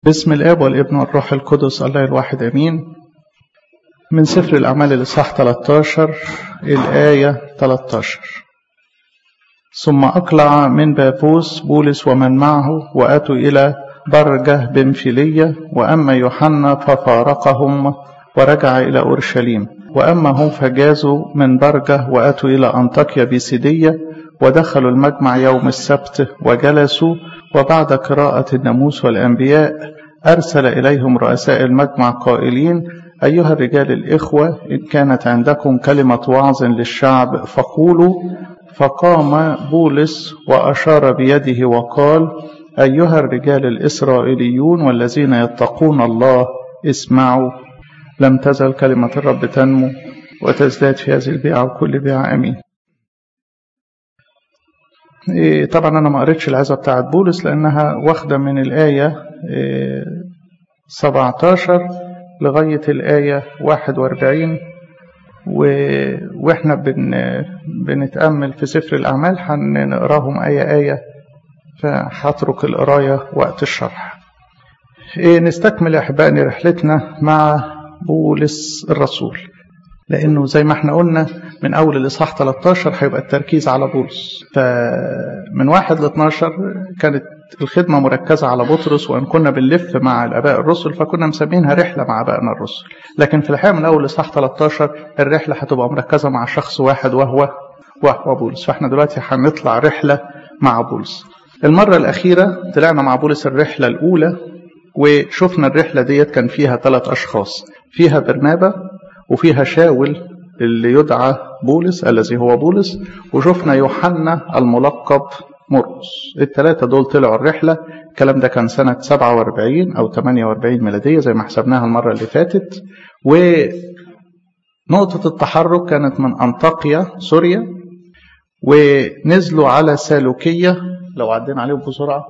باسم الاب والابن والروح القدس الله الواحد امين من سفر الاعمال الاصحاح 13 الايه 13 ثم اقلع من بابوس بولس ومن معه واتوا الى برجه بنفيليه واما يوحنا ففارقهم ورجع الى اورشليم واما هم فجازوا من برجه واتوا الى انطاكيا بيسيديه ودخلوا المجمع يوم السبت وجلسوا وبعد قراءة الناموس والأنبياء أرسل إليهم رؤساء المجمع قائلين أيها الرجال الإخوة إن كانت عندكم كلمة وعظ للشعب فقولوا فقام بولس وأشار بيده وقال أيها الرجال الإسرائيليون والذين يتقون الله اسمعوا لم تزل كلمة الرب تنمو وتزداد في هذه البيعة وكل بيعة أمين طبعا انا ما قريتش العزه بتاعت بولس لانها واخده من الايه 17 لغايه الايه 41 و... واحنا بن... بنتامل في سفر الاعمال هنقراهم ايه ايه فهترك القرايه وقت الشرح نستكمل احبائنا رحلتنا مع بولس الرسول لانه زي ما احنا قلنا من اول الاصحاح 13 هيبقى التركيز على بولس فمن 1 ل 12 كانت الخدمه مركزه على بطرس وان كنا بنلف مع الاباء الرسل فكنا مسمينها رحله مع ابائنا الرسل لكن في الحقيقه من اول اصحاح 13 الرحله هتبقى مركزه مع شخص واحد وهو وهو بولس فاحنا دلوقتي هنطلع رحله مع بولس المره الاخيره طلعنا مع بولس الرحله الاولى وشفنا الرحله ديت كان فيها ثلاث اشخاص فيها برنابا وفيها شاول اللي يدعى بولس الذي هو بولس وشفنا يوحنا الملقب مرقس الثلاثة دول طلعوا الرحلة الكلام ده كان سنة 47 أو 48 ميلادية زي ما حسبناها المرة اللي فاتت ونقطة التحرك كانت من أنطاقيا سوريا ونزلوا على سالوكية لو عدينا عليهم بسرعة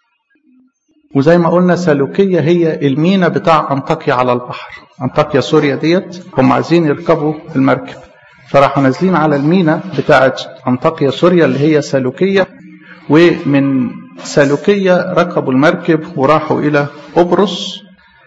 وزي ما قلنا سالوكية هي المينا بتاع أنطاكيا على البحر أنطاكيا سوريا ديت هم عايزين يركبوا المركب فراحوا نازلين على المينا بتاعة أنطاكيا سوريا اللي هي سالوكية ومن سالوكية ركبوا المركب وراحوا إلى قبرص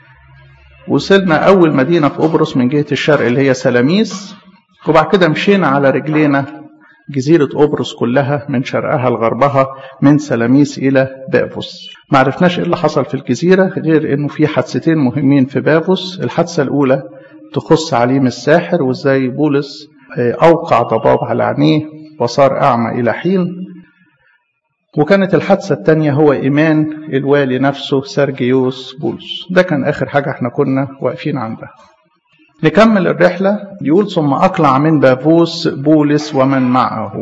وصلنا أول مدينة في قبرص من جهة الشرق اللي هي سلاميس وبعد كده مشينا على رجلينا جزيرة قبرص كلها من شرقها لغربها من سلاميس إلى بافوس ما عرفناش إيه اللي حصل في الجزيرة غير إنه في حادثتين مهمين في بافوس الحادثة الأولى تخص عليم الساحر وإزاي بولس أوقع ضباب على عينيه وصار أعمى إلى حين وكانت الحادثة الثانية هو إيمان الوالي نفسه سرجيوس بولس ده كان آخر حاجة احنا كنا واقفين عندها نكمل الرحلة يقول ثم أقلع من بافوس بولس ومن معه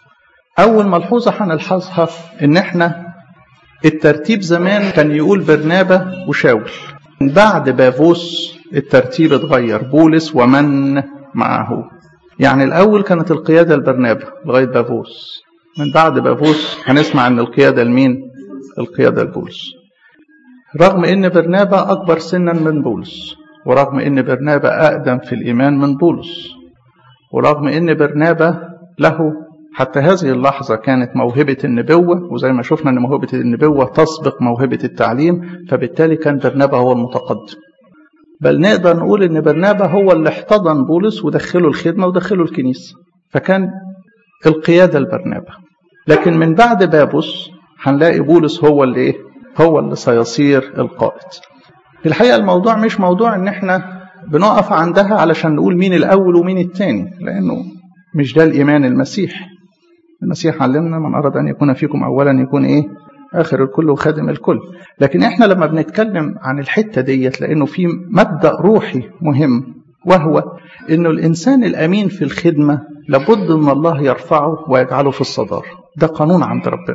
أول ملحوظة هنلحظها إن إحنا الترتيب زمان كان يقول برنابا وشاول بعد بافوس الترتيب اتغير بولس ومن معه يعني الأول كانت القيادة لبرنابا لغاية بافوس من بعد بافوس هنسمع إن القيادة لمين؟ القيادة لبولس رغم إن برنابا أكبر سنا من بولس ورغم ان برنابا اقدم في الايمان من بولس ورغم ان برنابا له حتى هذه اللحظه كانت موهبه النبوه وزي ما شفنا ان موهبه النبوه تسبق موهبه التعليم فبالتالي كان برنابا هو المتقدم بل نقدر نقول ان برنابا هو اللي احتضن بولس ودخله الخدمه ودخله الكنيسه فكان القياده لبرنابا لكن من بعد بابوس هنلاقي بولس هو اللي ايه هو اللي سيصير القائد في الحقيقة الموضوع مش موضوع ان احنا بنقف عندها علشان نقول مين الاول ومين التاني لانه مش ده الايمان المسيح المسيح علمنا من اراد ان يكون فيكم اولا يكون ايه اخر الكل وخادم الكل لكن احنا لما بنتكلم عن الحتة ديت لانه في مبدأ روحي مهم وهو انه الانسان الامين في الخدمة لابد ان الله يرفعه ويجعله في الصدارة ده قانون عند ربنا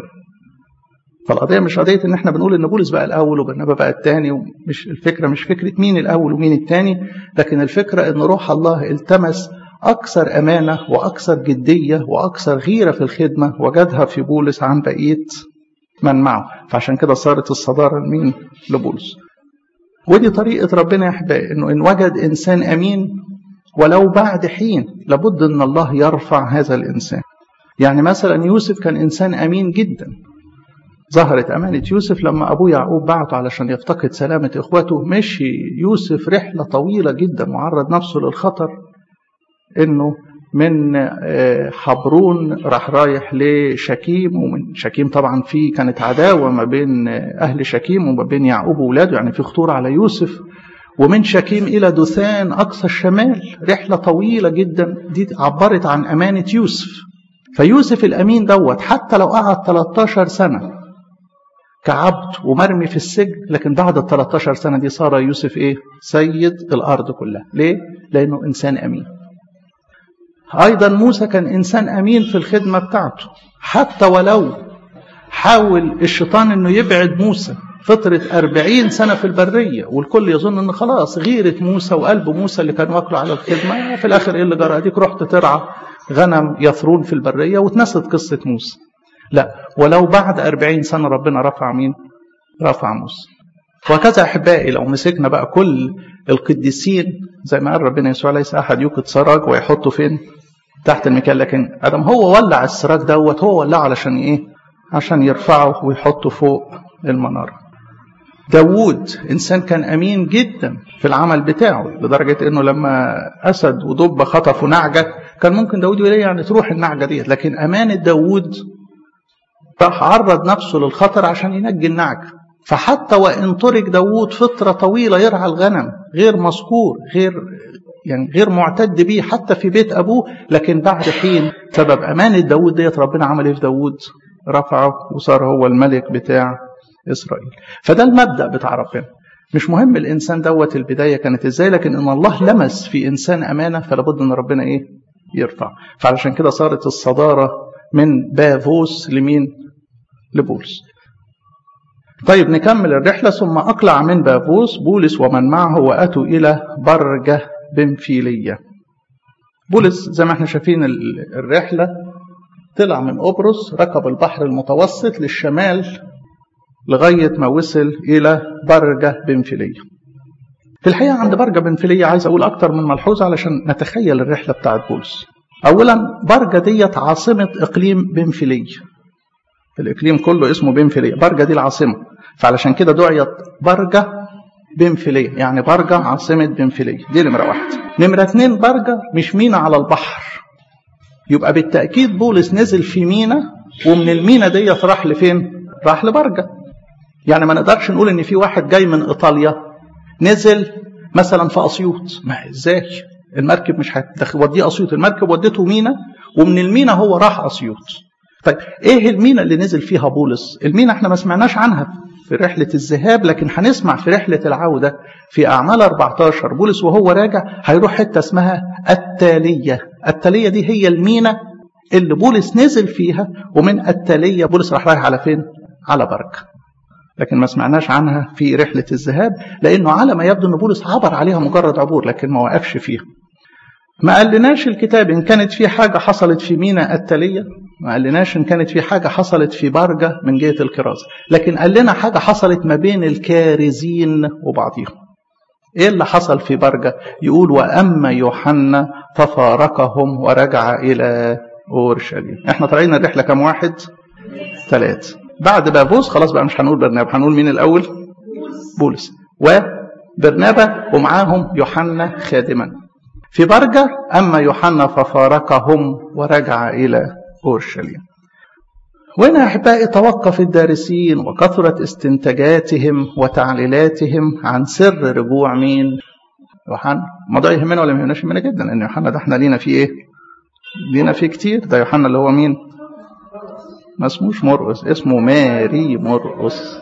فالقضيه مش قضيه ان احنا بنقول ان بولس بقى الاول وبرنابا بقى الثاني ومش الفكره مش فكره مين الاول ومين الثاني لكن الفكره ان روح الله التمس اكثر امانه واكثر جديه واكثر غيره في الخدمه وجدها في بولس عن بقيه من معه فعشان كده صارت الصداره لمين لبولس ودي طريقه ربنا يا احبائي انه ان وجد انسان امين ولو بعد حين لابد ان الله يرفع هذا الانسان يعني مثلا يوسف كان انسان امين جدا ظهرت أمانة يوسف لما أبوه يعقوب بعته علشان يفتقد سلامة إخوته مشي يوسف رحلة طويلة جدا وعرض نفسه للخطر إنه من حبرون راح رايح لشكيم ومن شكيم طبعا في كانت عداوة ما بين أهل شكيم وما بين يعقوب وولاده يعني في خطورة على يوسف ومن شكيم إلى دثان أقصى الشمال رحلة طويلة جدا دي عبرت عن أمانة يوسف فيوسف الأمين دوت حتى لو قعد 13 سنة كعبد ومرمي في السجن لكن بعد ال 13 سنة دي صار يوسف إيه؟ سيد الأرض كلها ليه؟ لأنه إنسان أمين أيضا موسى كان إنسان أمين في الخدمة بتاعته حتى ولو حاول الشيطان أنه يبعد موسى فترة أربعين سنة في البرية والكل يظن أن خلاص غيرة موسى وقلب موسى اللي كان واكله على الخدمة في الآخر إيه اللي جرى أديك رحت ترعى غنم يثرون في البرية واتنست قصة موسى لا ولو بعد أربعين سنة ربنا رفع مين رفع موسى وهكذا أحبائي لو مسكنا بقى كل القديسين زي ما قال ربنا يسوع ليس أحد يوقد سراج ويحطه فين تحت المكان لكن ادم هو ولع السراج دوت هو ولعه علشان ايه عشان يرفعه ويحطه فوق المناره داوود انسان كان امين جدا في العمل بتاعه لدرجه انه لما اسد ودب خطفوا نعجه كان ممكن داوود يقول يعني تروح النعجه ديت لكن امانه داوود راح عرض نفسه للخطر عشان ينجي النعجه فحتى وان ترك داوود فتره طويله يرعى الغنم غير مذكور غير يعني غير معتد بيه حتى في بيت أبوه لكن بعد حين سبب أمانة داود ديت ربنا عمل إيه في داود رفعه وصار هو الملك بتاع إسرائيل فده المبدأ بتاع ربنا مش مهم الإنسان دوت البداية كانت إزاي لكن إن الله لمس في إنسان أمانة فلابد إن ربنا إيه يرفع فعلشان كده صارت الصدارة من بافوس لمين لبولس طيب نكمل الرحلة ثم أقلع من بافوس بولس ومن معه وأتوا إلى برجة بنفيلية بولس زي ما احنا شايفين الرحلة طلع من قبرص ركب البحر المتوسط للشمال لغاية ما وصل إلى برجة بنفيلية في الحقيقة عند برجة بنفيلية عايز أقول أكتر من ملحوظة علشان نتخيل الرحلة بتاعت بولس أولا برجة ديت عاصمة إقليم بنفيلية الإقليم كله اسمه بنفيلية برجة دي العاصمة فعلشان كده دعيت برجة بنفيلية يعني برجة عاصمة بنفيلية دي نمرة واحد نمرة اتنين برجة مش مينا على البحر يبقى بالتأكيد بولس نزل في مينا ومن المينا ديت راح لفين راح لبرجة يعني ما نقدرش نقول ان في واحد جاي من ايطاليا نزل مثلا في اسيوط ما ازاي المركب مش هتوديه اسيوط المركب ودته مينا ومن المينا هو راح اسيوط طيب ايه المينا اللي نزل فيها بولس المينا احنا ما سمعناش عنها في رحلة الذهاب لكن هنسمع في رحلة العودة في أعمال 14 بولس وهو راجع هيروح حتة اسمها التالية التالية دي هي المينا اللي بولس نزل فيها ومن التالية بولس راح رايح على فين على بركة لكن ما سمعناش عنها في رحلة الذهاب لأنه على ما يبدو أن بولس عبر عليها مجرد عبور لكن ما وقفش فيها ما قالناش الكتاب إن كانت في حاجة حصلت في مينا التالية ما قالناش إن كانت في حاجة حصلت في برجة من جهة الكرازة لكن قال لنا حاجة حصلت ما بين الكارزين وبعضهم إيه اللي حصل في برجة يقول وأما يوحنا ففارقهم ورجع إلى أورشليم إحنا طالعين الرحلة كم واحد ثلاثة بعد بافوس خلاص بقى مش هنقول برنابا هنقول مين الأول بولس وبرنابا ومعاهم يوحنا خادما في برجة أما يوحنا ففارقهم ورجع إلى أورشليم وهنا يا أحبائي توقف الدارسين وكثرت استنتاجاتهم وتعليلاتهم عن سر رجوع مين؟ يوحنا الموضوع يهمنا ولا ما يهمناش يهمنا جدا لأن يوحنا ده احنا لينا فيه إيه؟ لينا فيه كتير ده يوحنا اللي هو مين؟ ما اسموش مرقس اسمه ماري مرقس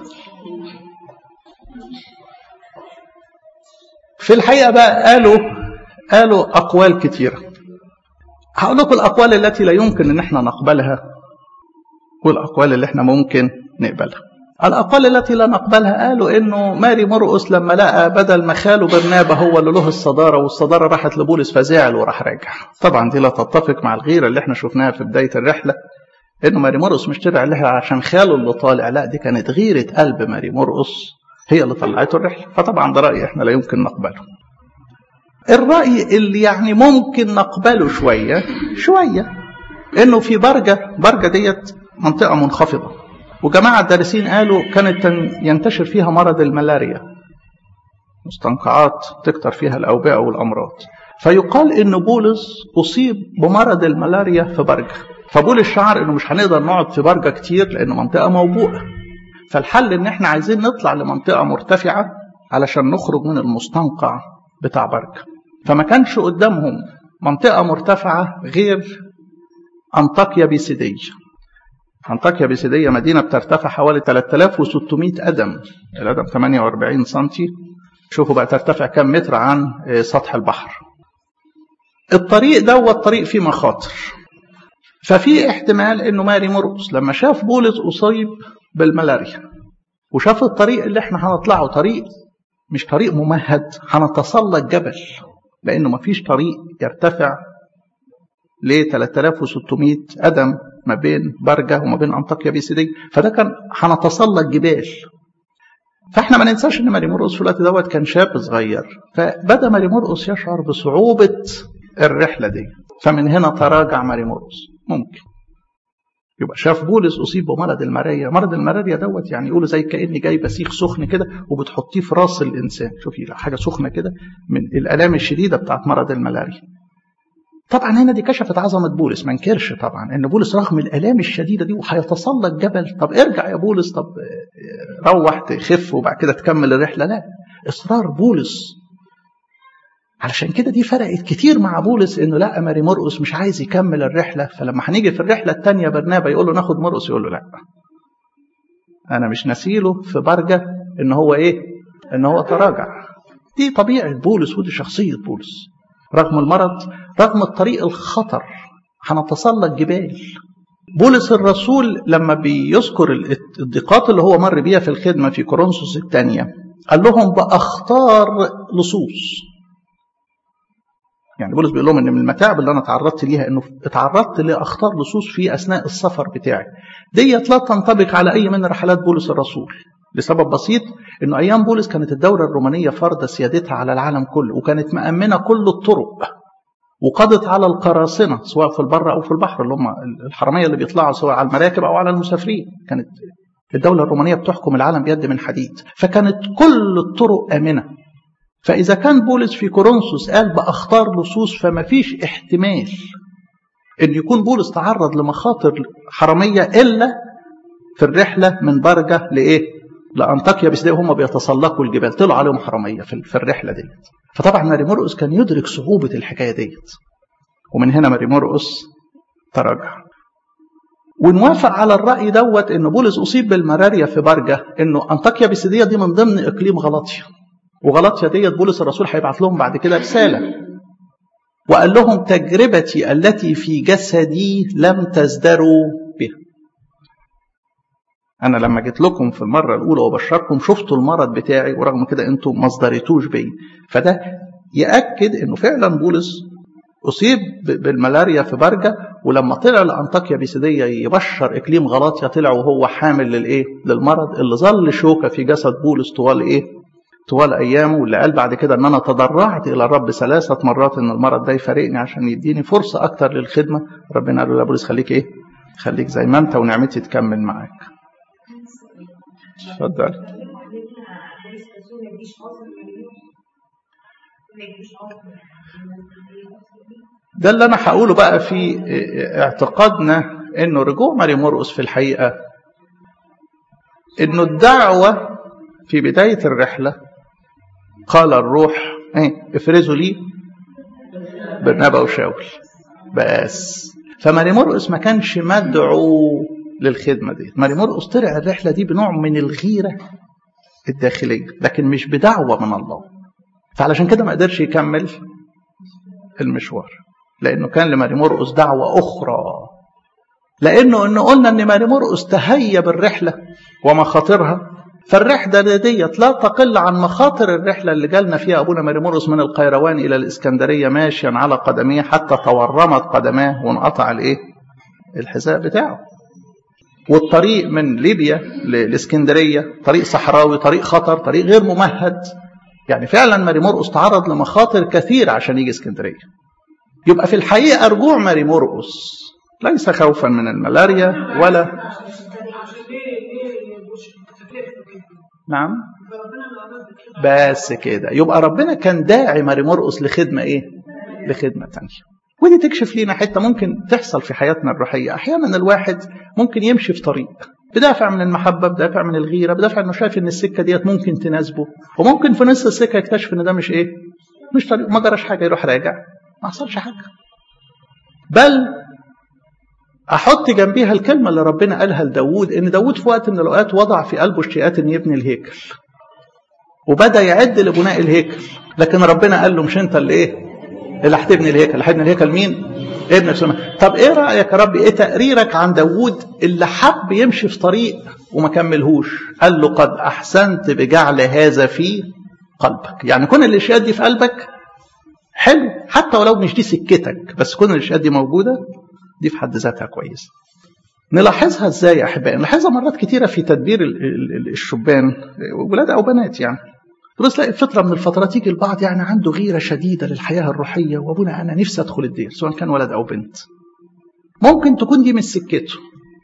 في الحقيقة بقى قالوا قالوا أقوال كثيرة هقول لكم الأقوال التي لا يمكن أن احنا نقبلها والأقوال اللي احنا ممكن نقبلها الأقوال التي لا نقبلها قالوا إنه ماري مرقس لما لقى بدل ما خاله برنابا هو اللي له الصدارة والصدارة راحت لبولس فزعل وراح راجع طبعا دي لا تتفق مع الغيرة اللي احنا شفناها في بداية الرحلة إنه ماري مرقس مش طلع الرحلة عشان خاله اللي طالع لا دي كانت غيرة قلب ماري مرقس هي اللي طلعته الرحلة فطبعا ده رأي احنا لا يمكن نقبله الرأي اللي يعني ممكن نقبله شوية شوية إنه في برجة برجة ديت منطقة منخفضة وجماعة الدارسين قالوا كانت ينتشر فيها مرض الملاريا مستنقعات تكتر فيها الأوبئة والأمراض فيقال إن بولس أصيب بمرض الملاريا في برجة فبولس شعر إنه مش هنقدر نقعد في برجة كتير لأن منطقة موبوءة فالحل إن إحنا عايزين نطلع لمنطقة مرتفعة علشان نخرج من المستنقع بتاع برجة فما كانش قدامهم منطقة مرتفعة غير أنطاكيا بيسيدية أنطاكيا بيسيدية مدينة بترتفع حوالي 3600 قدم القدم 48 سنتي شوفوا بقى ترتفع كم متر عن سطح البحر الطريق دوت طريق فيه مخاطر ففي احتمال انه ماري مرقس لما شاف بولس اصيب بالملاريا وشاف الطريق اللي احنا هنطلعه طريق مش طريق ممهد هنتسلق جبل لانه مفيش طريق يرتفع ل 3600 قدم ما بين برجة وما بين أنطاكيا بيسيدية فده كان هنتسلق جبال فاحنا ما ننساش ان ماري مرقس في الوقت دوت كان شاب صغير فبدا ماري مرقس يشعر بصعوبه الرحله دي فمن هنا تراجع ماري مرقس ممكن يبقى شاف بولس اصيب بمرض الملاريا مرض الملاريا دوت يعني يقولوا زي كاني جايبه سيخ سخن كده وبتحطيه في راس الانسان شوفي حاجه سخنه كده من الالام الشديده بتاعت مرض الملاريا طبعا هنا دي كشفت عظمة بولس ما انكرش طبعا ان بولس رغم الالام الشديدة دي وهيتسلق جبل طب ارجع يا بولس طب روح تخف وبعد كده تكمل الرحلة لا اصرار بولس علشان كده دي فرقت كتير مع بولس انه لا ماري مرقس مش عايز يكمل الرحلة فلما هنيجي في الرحلة الثانية برنابا يقول له ناخد مرقس يقول له لا انا مش نسيله في برجة ان هو ايه ان هو تراجع دي طبيعة بولس ودي شخصية بولس رغم المرض رغم الطريق الخطر هنتسلق جبال بولس الرسول لما بيذكر الضيقات اللي هو مر بيها في الخدمة في كورنثوس الثانية قال لهم بأخطار لصوص يعني بولس بيقول لهم ان من المتاعب اللي انا تعرضت ليها انه اتعرضت لاخطار لصوص في اثناء السفر بتاعي ديت لا تنطبق على اي من رحلات بولس الرسول لسبب بسيط انه ايام بولس كانت الدوله الرومانيه فرض سيادتها على العالم كله وكانت مامنه كل الطرق وقضت على القراصنه سواء في البر او في البحر اللي هم الحراميه اللي بيطلعوا سواء على المراكب او على المسافرين كانت الدوله الرومانيه بتحكم العالم بيد من حديد فكانت كل الطرق امنه فاذا كان بولس في كورنثوس قال باخطار لصوص فما فيش احتمال ان يكون بولس تعرض لمخاطر حراميه الا في الرحله من برجه لايه لانطاكيا بس هم بيتسلقوا الجبال طلعوا عليهم حراميه في الرحله ديت فطبعا ماري مرقس كان يدرك صعوبه الحكايه ديت ومن هنا ماري مرقس تراجع ونوافق على الراي دوت ان بولس اصيب بالملاريا في برجه انه انطاكيا بيسيديه دي من ضمن اقليم غلطيا وغلطيا ديت بولس الرسول هيبعت لهم بعد كده رساله وقال لهم تجربتي التي في جسدي لم تزدروا بها انا لما جيت لكم في المره الاولى وبشركم شفتوا المرض بتاعي ورغم كده انتم ما ازدريتوش بيا فده ياكد انه فعلا بولس اصيب بالملاريا في برجه ولما طلع لانطاكيا بيسيديه يبشر اقليم غلاطيا طلع وهو حامل للايه للمرض اللي ظل شوكه في جسد بولس طوال ايه طوال ايامه واللي قال بعد كده ان انا تضرعت الى الرب ثلاثه مرات ان المرض ده يفارقني عشان يديني فرصه اكتر للخدمه ربنا قال له يا بولس خليك ايه خليك زي ما انت ونعمتي تكمل معاك اتفضل ده اللي انا هقوله بقى في اعتقادنا انه رجوع ماري مرقس في الحقيقه انه الدعوه في بدايه الرحله قال الروح ايه افرزوا لي برنابا وشاول بس فماري مرقس ما كانش مدعو للخدمة دي ماري مرقس طلع الرحلة دي بنوع من الغيرة الداخلية لكن مش بدعوة من الله فعلشان كده ما قدرش يكمل المشوار لأنه كان لماري مرقس دعوة أخرى لأنه إنه قلنا إن ماري مرقس تهيأ بالرحلة ومخاطرها فالرحلة ديت لا تقل عن مخاطر الرحلة اللي جالنا فيها أبونا ماري مرقس من القيروان إلى الإسكندرية ماشيا على قدميه حتى تورمت قدماه وانقطع الإيه؟ الحذاء بتاعه والطريق من ليبيا لاسكندريه طريق صحراوي طريق خطر طريق غير ممهد يعني فعلا ماري مرقس تعرض لمخاطر كثيرة عشان يجي اسكندريه يبقى في الحقيقه رجوع ماري مرقس ليس خوفا من الملاريا ولا نعم بس كده يبقى ربنا كان داعي ماري مرقس لخدمة ايه لخدمة تانية ودي تكشف لينا حتة ممكن تحصل في حياتنا الروحية أحيانا الواحد ممكن يمشي في طريق بدافع من المحبة بدافع من الغيرة بدافع انه شايف ان السكة ديت ممكن تناسبه وممكن في نص السكة يكتشف ان ده مش ايه مش طريق ما جراش حاجة يروح راجع ما حصلش حاجة بل احط جنبيها الكلمة اللي ربنا قالها لداود ان داود في وقت من الاوقات وضع في قلبه اشتياقات ان يبني الهيكل وبدا يعد لبناء الهيكل لكن ربنا قال له مش انت اللي ايه اللي هتبني الهيكل اللي هيبني الهيكل مين ابنك سليمان طب ايه رايك يا رب ايه تقريرك عن داوود اللي حب يمشي في طريق وما كملهوش قال له قد احسنت بجعل هذا في قلبك يعني كون الاشياء دي في قلبك حلو حتى ولو مش دي سكتك بس كون الاشياء دي موجوده دي في حد ذاتها كويسه نلاحظها ازاي يا احبائي نلاحظها مرات كتيره في تدبير الشبان ولاد او بنات يعني بس تلاقي فترة من الفترات يجي البعض يعني عنده غيرة شديدة للحياة الروحية وابونا أنا نفسي أدخل الدير سواء كان ولد أو بنت ممكن تكون دي من سكته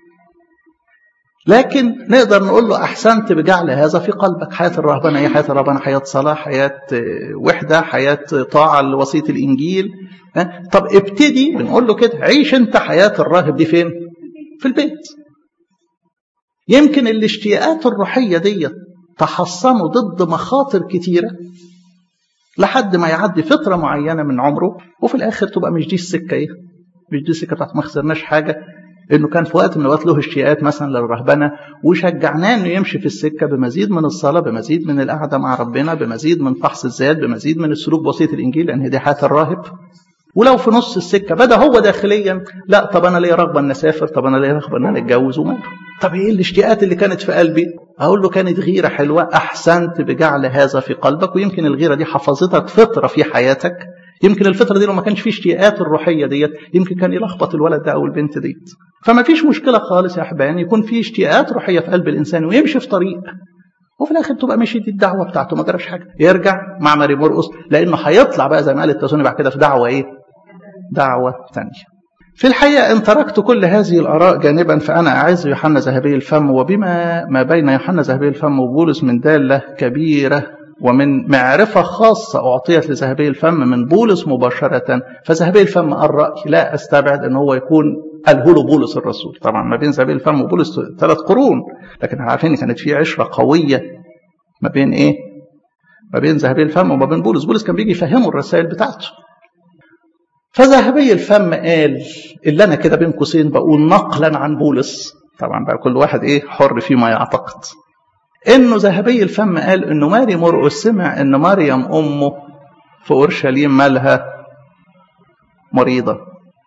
لكن نقدر نقول له أحسنت بجعل هذا في قلبك حياة الرهبنة هي حياة الرهبنة حياة صلاة حياة وحدة حياة طاعة لوصية الإنجيل طب ابتدي بنقول له كده عيش أنت حياة الراهب دي فين في البيت يمكن الاشتياقات الروحية ديت تحصنوا ضد مخاطر كتيرة لحد ما يعدي فترة معينة من عمره وفي الآخر تبقى مش دي السكة إيه؟ مش دي السكة بتاعت ما خسرناش حاجة إنه كان في وقت من الأوقات له اشتياقات مثلا للرهبنة وشجعناه إنه يمشي في السكة بمزيد من الصلاة بمزيد من القعدة مع ربنا بمزيد من فحص الذات بمزيد من السلوك بوصية الإنجيل لأن دي حياة الراهب ولو في نص السكه بدا هو داخليا لا طب انا ليا رغبه ان اسافر طب انا ليا رغبه ان انا اتجوز وماله طب ايه الاشتياقات اللي كانت في قلبي اقول له كانت غيره حلوه احسنت بجعل هذا في قلبك ويمكن الغيره دي حفظتك فتره في حياتك يمكن الفتره دي لو ما كانش في اشتياقات الروحيه ديت يمكن كان يلخبط الولد ده او البنت ديت فما فيش مشكله خالص يا احبائي يكون في اشتياقات روحيه في قلب الانسان ويمشي في طريق وفي الاخر تبقى مشي دي الدعوه بتاعته ما جراش حاجه يرجع مع ماري مرقص لانه هيطلع بقى زي ما قال التسوني بعد كده في دعوه ايه دعوة ثانية في الحقيقة إن تركت كل هذه الآراء جانبا فأنا أعز يوحنا ذهبي الفم وبما ما بين يوحنا ذهبي الفم وبولس من دالة كبيرة ومن معرفة خاصة أعطيت لذهبي الفم من بولس مباشرة فذهبي الفم قال رأي لا أستبعد أن هو يكون قاله له بولس الرسول طبعا ما بين ذهبي الفم وبولس ثلاث قرون لكن عارفين كانت في عشرة قوية ما بين إيه ما بين ذهبي الفم وما بين بولس بولس كان بيجي يفهمه الرسائل بتاعته فذهبي الفم قال اللي انا كده بين قوسين بقول نقلا عن بولس طبعا بقى كل واحد ايه حر فيما يعتقد انه ذهبي الفم قال انه ماري مرقس سمع ان مريم امه في اورشليم مالها مريضه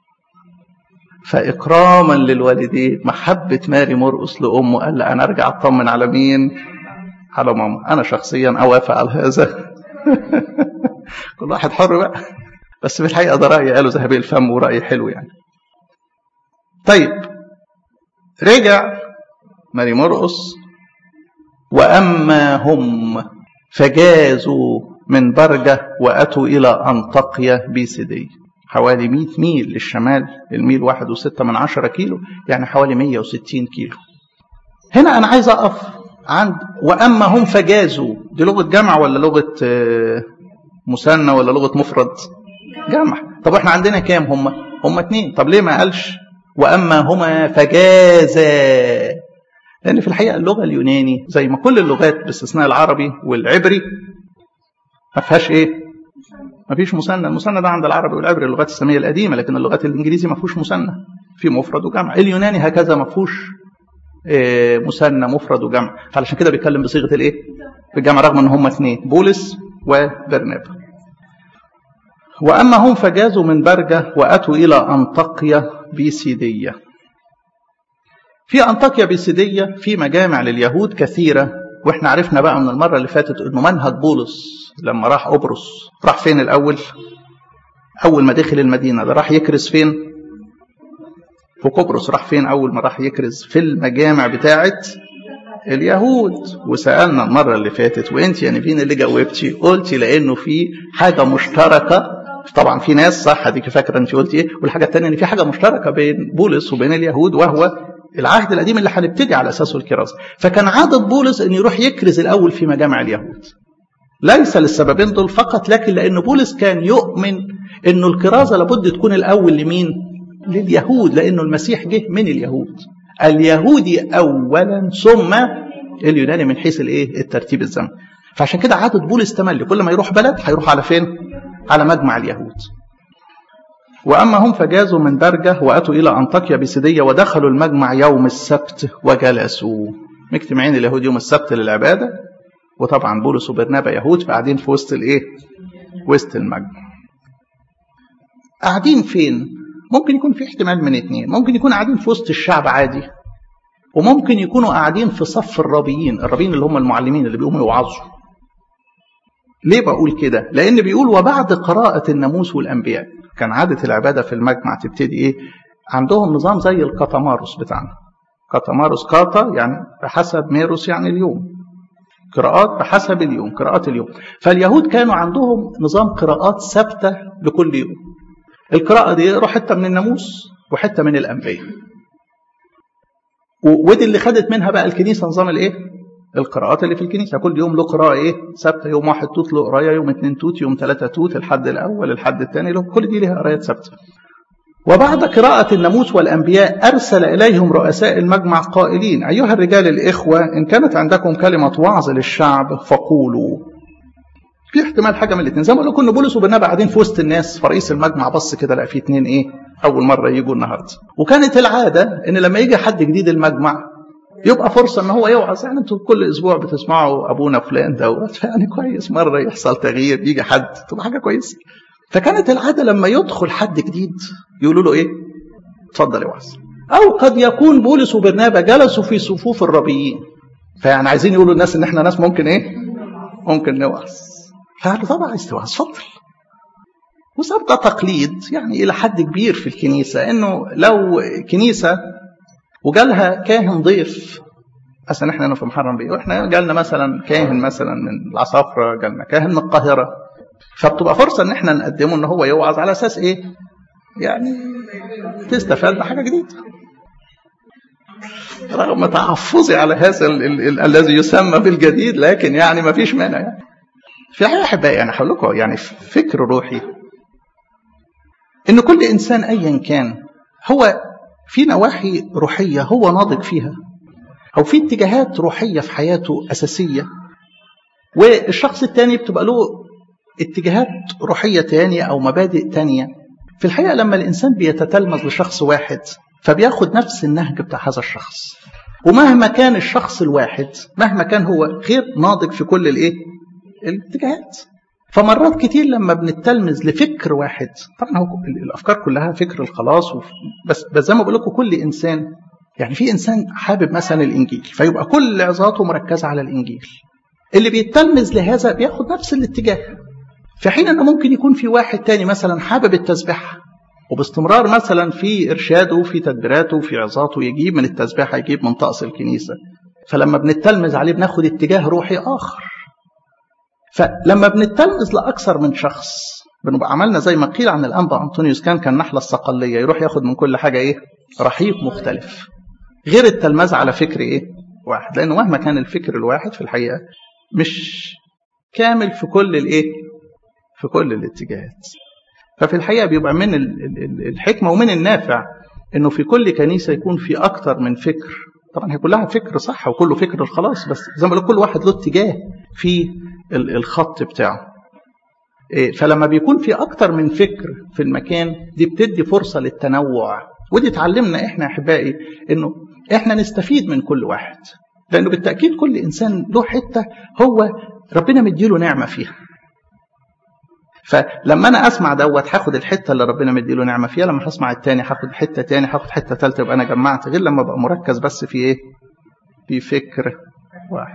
فاكراما للوالدين محبه ماري مرقس لامه قال لا انا ارجع اطمن على مين على ماما انا شخصيا اوافق على هذا كل واحد حر بقى بس في الحقيقة ده رأي قاله ذهبي الفم ورأي حلو يعني طيب رجع ماري مرقس وأما هم فجازوا من برجة وأتوا إلى أنطاقيا بيسيدية حوالي 100 ميل للشمال الميل واحد وستة من عشرة كيلو يعني حوالي 160 كيلو هنا أنا عايز أقف عند وأما هم فجازوا دي لغة جمع ولا لغة مثنى ولا لغة مفرد جمع طب احنا عندنا كام هم هم اتنين طب ليه ما قالش واما هما فجازا لان في الحقيقه اللغه اليوناني زي ما كل اللغات باستثناء العربي والعبري ما فيهاش ايه ما فيش مثنى المثنى ده عند العربي والعبري اللغات الساميه القديمه لكن اللغات الانجليزي ما فيهوش مثنى في مفرد وجمع اليوناني هكذا ما فيهوش إيه مثنى مفرد وجمع فعلشان كده بيتكلم بصيغه الايه بالجمع رغم ان هم اثنين بولس وبرنابا وأما هم فجازوا من برجة وأتوا إلى أنطاقيا بيسيدية في أنطاكيا بيسيدية في مجامع لليهود كثيرة واحنا عرفنا بقى من المرة اللي فاتت انه منهج بولس لما راح قبرص راح فين الأول أول ما دخل المدينة ده راح يكرز فين في قبرص راح فين أول ما راح يكرز في المجامع بتاعة اليهود وسألنا المرة اللي فاتت وانت يا نيفين اللي جاوبتي قلتي لأنه في حاجة مشتركة طبعا في ناس صح اديك فاكره انت قلتي ايه والحاجه الثانيه ان في حاجه مشتركه بين بولس وبين اليهود وهو العهد القديم اللي هنبتدي على اساسه الكرازه فكان عاده بولس ان يروح يكرز الاول في مجامع اليهود ليس للسببين دول فقط لكن لان بولس كان يؤمن انه الكرازه لابد تكون الاول لمين لليهود لانه المسيح جه من اليهود اليهودي اولا ثم اليوناني من حيث الايه الترتيب الزمني فعشان كده عاده بولس تملي كل ما يروح بلد هيروح على فين على مجمع اليهود وأما هم فجازوا من درجة وأتوا إلى أنطاكيا بسدية ودخلوا المجمع يوم السبت وجلسوا مجتمعين اليهود يوم السبت للعبادة وطبعا بولس وبرنابا يهود فقاعدين في وسط الإيه؟ وسط المجمع قاعدين فين؟ ممكن يكون في احتمال من اتنين ممكن يكون قاعدين في وسط الشعب عادي وممكن يكونوا قاعدين في صف الرابيين الرابيين اللي هم المعلمين اللي بيقوموا يوعظوا ليه بقول كده لان بيقول وبعد قراءة الناموس والانبياء كان عادة العبادة في المجمع تبتدي ايه عندهم نظام زي الكاتاماروس بتاعنا كاتاماروس كاتا يعني بحسب ميروس يعني اليوم قراءات بحسب اليوم قراءات اليوم فاليهود كانوا عندهم نظام قراءات ثابتة لكل يوم القراءة دي يقروا حتة من الناموس وحتة من الأنبياء ودي اللي خدت منها بقى الكنيسة نظام الايه القراءات اللي في الكنيسه كل يوم له قراءه ايه ثابته يوم واحد توت له قرايه يوم اثنين توت يوم ثلاثه توت الحد الاول الحد الثاني له كل دي لها قرايات ثابته وبعد قراءة الناموس والأنبياء أرسل إليهم رؤساء المجمع قائلين أيها الرجال الإخوة إن كانت عندكم كلمة وعظ للشعب فقولوا في احتمال حاجة من الاثنين زي ما قلنا بولس وبرنابا قاعدين في وسط الناس فرئيس المجمع بص كده لقى في اثنين ايه أول مرة يجوا النهاردة وكانت العادة إن لما يجي حد جديد المجمع يبقى فرصة ان هو يوعظ يعني انتوا كل اسبوع بتسمعوا ابونا فلان دوت يعني كويس مرة يحصل تغيير يجي حد تبقى حاجة كويسة فكانت العادة لما يدخل حد جديد يقولوا له ايه اتفضل اوعظ او قد يكون بولس وبرنابا جلسوا في صفوف الربيين فيعني عايزين يقولوا الناس ان احنا ناس ممكن ايه ممكن نوعظ فقالوا طبعا عايز توعظ اتفضل وصار ده تقليد يعني الى حد كبير في الكنيسه انه لو كنيسه وجالها كاهن ضيف مثلا احنا هنا في محرم بيه واحنا جالنا مثلا كاهن مثلا من العصافره جالنا كاهن من القاهره فبتبقى فرصه ان احنا نقدمه ان هو يوعظ على اساس ايه؟ يعني تستفاد بحاجه جديده. رغم تحفظي على هذا الذي يسمى بالجديد لكن يعني ما فيش مانع يعني. في حاجه احبائي يعني هقول لكم يعني فكر روحي ان كل انسان ايا كان هو في نواحي روحية هو ناضج فيها أو في اتجاهات روحية في حياته أساسية والشخص التاني بتبقى له اتجاهات روحية تانية أو مبادئ تانية في الحقيقة لما الإنسان بيتتلمذ لشخص واحد فبياخد نفس النهج بتاع هذا الشخص ومهما كان الشخص الواحد مهما كان هو غير ناضج في كل الايه الاتجاهات فمرات كتير لما بنتلمذ لفكر واحد طبعا هو الافكار كلها فكر الخلاص بس بس زي ما بقول لكم كل انسان يعني في انسان حابب مثلا الانجيل فيبقى كل عظاته مركزه على الانجيل اللي بيتلمذ لهذا بياخد نفس الاتجاه في حين ان ممكن يكون في واحد تاني مثلا حابب التسبيحه وباستمرار مثلا في ارشاده في تدبيراته في عظاته يجيب من التسبيحه يجيب من طقس الكنيسه فلما بنتلمذ عليه بناخد اتجاه روحي اخر فلما بنتلمذ لاكثر من شخص بنبقى عملنا زي ما قيل عن الانبا انطونيوس كان كان نحله الصقليه يروح ياخد من كل حاجه ايه رحيق مختلف غير التلمذ على فكر ايه واحد لانه مهما كان الفكر الواحد في الحقيقه مش كامل في كل الايه في كل الاتجاهات ففي الحقيقه بيبقى من الحكمه ومن النافع انه في كل كنيسه يكون في اكتر من فكر طبعا هي كلها فكر صح وكله فكر الخلاص بس زي ما كل واحد له اتجاه في الخط بتاعه فلما بيكون في اكتر من فكر في المكان دي بتدي فرصه للتنوع ودي اتعلمنا احنا احبائي انه احنا نستفيد من كل واحد لانه بالتاكيد كل انسان له حته هو ربنا مديله نعمه فيها فلما انا اسمع دوت هاخد الحته اللي ربنا مديله نعمه فيها لما هسمع التاني هاخد حته تاني هاخد حته ثالثه يبقى انا جمعت غير لما ابقى مركز بس في ايه في فكر واحد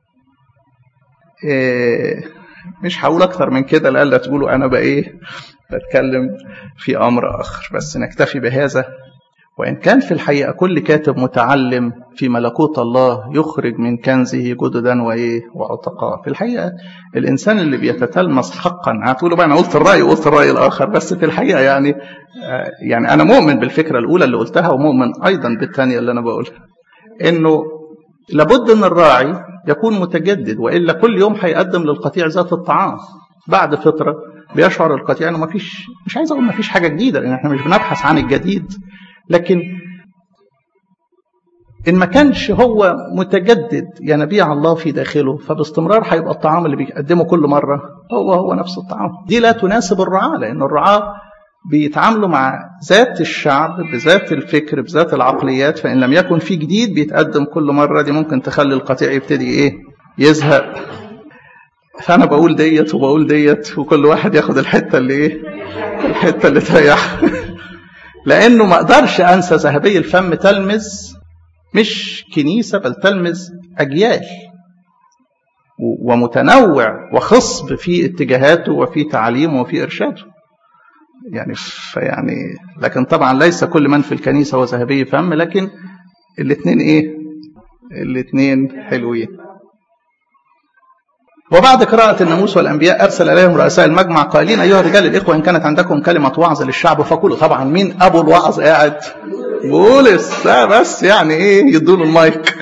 إيه مش هقول اكتر من كده لألا تقولوا انا بقى ايه بتكلم في امر اخر بس نكتفي بهذا وإن كان في الحقيقة كل كاتب متعلم في ملكوت الله يخرج من كنزه جددا وإيه وعتقاء في الحقيقة الإنسان اللي بيتتلمس حقا هتقولوا بقى أنا قلت الرأي وقلت الرأي الآخر بس في الحقيقة يعني يعني أنا مؤمن بالفكرة الأولى اللي قلتها ومؤمن أيضا بالثانية اللي أنا بقولها إنه لابد أن الراعي يكون متجدد وإلا كل يوم هيقدم للقطيع ذات الطعام بعد فترة بيشعر القطيع انه مفيش مش عايز اقول مفيش حاجه جديده لان احنا مش بنبحث عن الجديد لكن ان ما كانش هو متجدد ينابيع الله في داخله فباستمرار هيبقى الطعام اللي بيقدمه كل مره هو هو نفس الطعام دي لا تناسب الرعاه لان الرعاه بيتعاملوا مع ذات الشعب بذات الفكر بذات العقليات فان لم يكن في جديد بيتقدم كل مره دي ممكن تخلي القطيع يبتدي ايه يزهق فانا بقول ديت وبقول ديت وكل واحد ياخد الحته اللي ايه الحته اللي تريح لانه ما اقدرش انسى ذهبي الفم تلمذ مش كنيسه بل تلمذ اجيال ومتنوع وخصب في اتجاهاته وفي تعليمه وفي ارشاده يعني فيعني لكن طبعا ليس كل من في الكنيسه هو ذهبي فم لكن الاثنين ايه الاثنين حلوين وبعد قراءة الناموس والأنبياء أرسل إليهم رؤساء المجمع قائلين أيها الرجال الإخوة إن كانت عندكم كلمة وعظ للشعب فقولوا طبعا مين أبو الوعظ قاعد بولس لا بس يعني إيه يدوا له المايك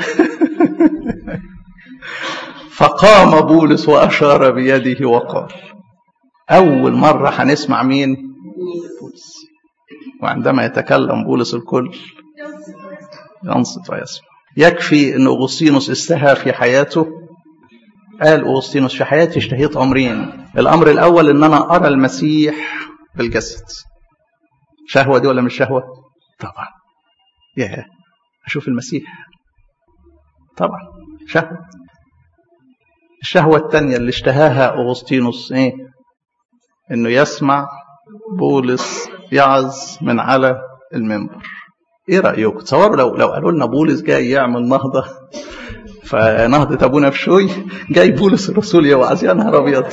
فقام بولس وأشار بيده وقال أول مرة هنسمع مين بولس وعندما يتكلم بولس الكل ينصت ويسمع يكفي أن أغسطينوس استهى في حياته قال أغسطينوس في حياتي اشتهيت أمرين الأمر الأول أن أنا أرى المسيح بالجسد شهوة دي ولا مش شهوة طبعا يا أشوف المسيح طبعا شهوة الشهوة الثانية اللي اشتهاها أغسطينوس إيه إنه يسمع بولس يعظ من على المنبر ايه رايكم تصوروا لو لو قالوا لنا بولس جاي يعمل نهضه فنهضة أبونا بشوي جاي بولس الرسول يوعظ يا نهار أبيض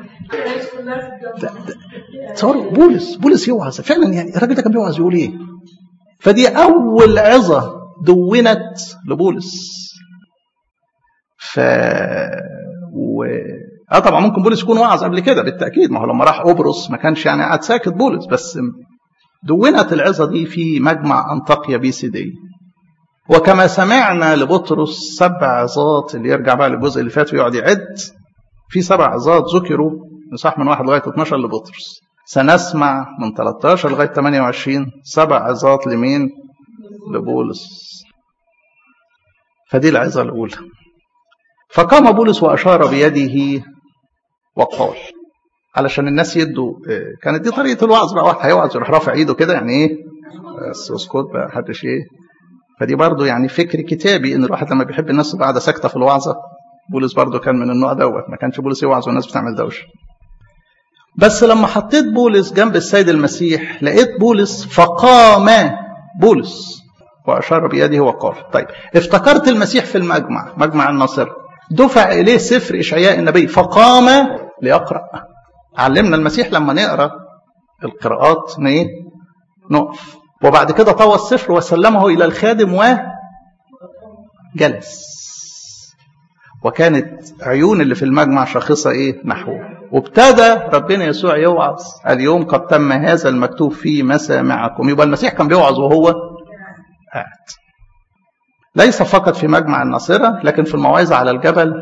تصوروا بولس بولس يوعظ فعلا يعني الراجل ده كان بيوعظ يقول إيه فدي أول عظة دونت لبولس ف و... اه طبعا ممكن بولس يكون وعظ قبل كده بالتاكيد ما هو لما راح قبرص ما كانش يعني قاعد ساكت بولس بس دونت العظه دي في مجمع انطاكيا بيسيديه وكما سمعنا لبطرس سبع عظات اللي يرجع بقى للجزء اللي فات ويقعد يعد في سبع عظات ذكروا صح من واحد لغايه 12 لبطرس سنسمع من 13 لغايه 28 سبع عظات لمين؟ لبولس فدي العظه الاولى فقام بولس واشار بيده وقال علشان الناس يدوا كانت دي طريقه الوعظ بقى واحد هيوعظ يروح رافع ايده كده يعني ايه بس اسكت بقى محدش ايه فدي برضه يعني فكر كتابي ان الواحد لما بيحب الناس تبقى قاعده ساكته في الوعظه بولس برضه كان من النوع دوت ما كانش بولس يوعظ والناس بتعمل دوشه بس لما حطيت بولس جنب السيد المسيح لقيت بولس فقام بولس واشار بيده وقال طيب افتكرت المسيح في المجمع مجمع الناصر دفع اليه سفر اشعياء النبي فقام ليقرا علمنا المسيح لما نقرا القراءات ايه نقف وبعد كده طوى السفر وسلمه الى الخادم وجلس وكانت عيون اللي في المجمع شاخصه ايه نحوه وابتدى ربنا يسوع يوعظ اليوم قد تم هذا المكتوب في مسامعكم يبقى المسيح كان بيوعظ وهو قاعد ليس فقط في مجمع الناصره لكن في الموعظه على الجبل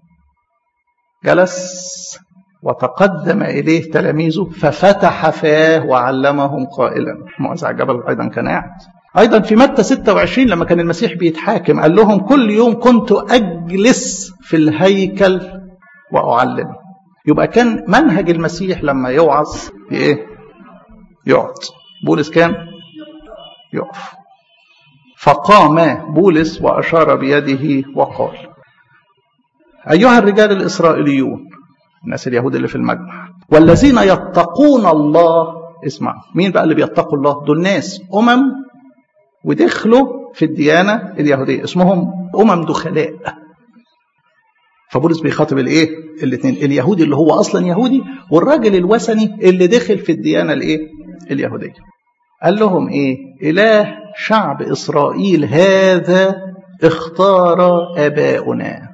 جلس وتقدم إليه تلاميذه ففتح فاه وعلمهم قائلا موعظة على الجبل أيضا كان قاعد أيضا في متى 26 لما كان المسيح بيتحاكم قال لهم كل يوم كنت أجلس في الهيكل وأعلم يبقى كان منهج المسيح لما يوعظ إيه؟ يقعد بولس كان يقف فقام بولس وأشار بيده وقال أيها الرجال الإسرائيليون الناس اليهود اللي في المجمع والذين يتقون الله اسمع مين بقى اللي بيتقوا الله دول ناس أمم ودخلوا في الديانة اليهودية اسمهم أمم دخلاء فبولس بيخاطب الايه الاثنين اليهودي اللي هو اصلا يهودي والراجل الوثني اللي دخل في الديانه الايه اليهوديه قال لهم ايه اله شعب إسرائيل هذا اختار آباؤنا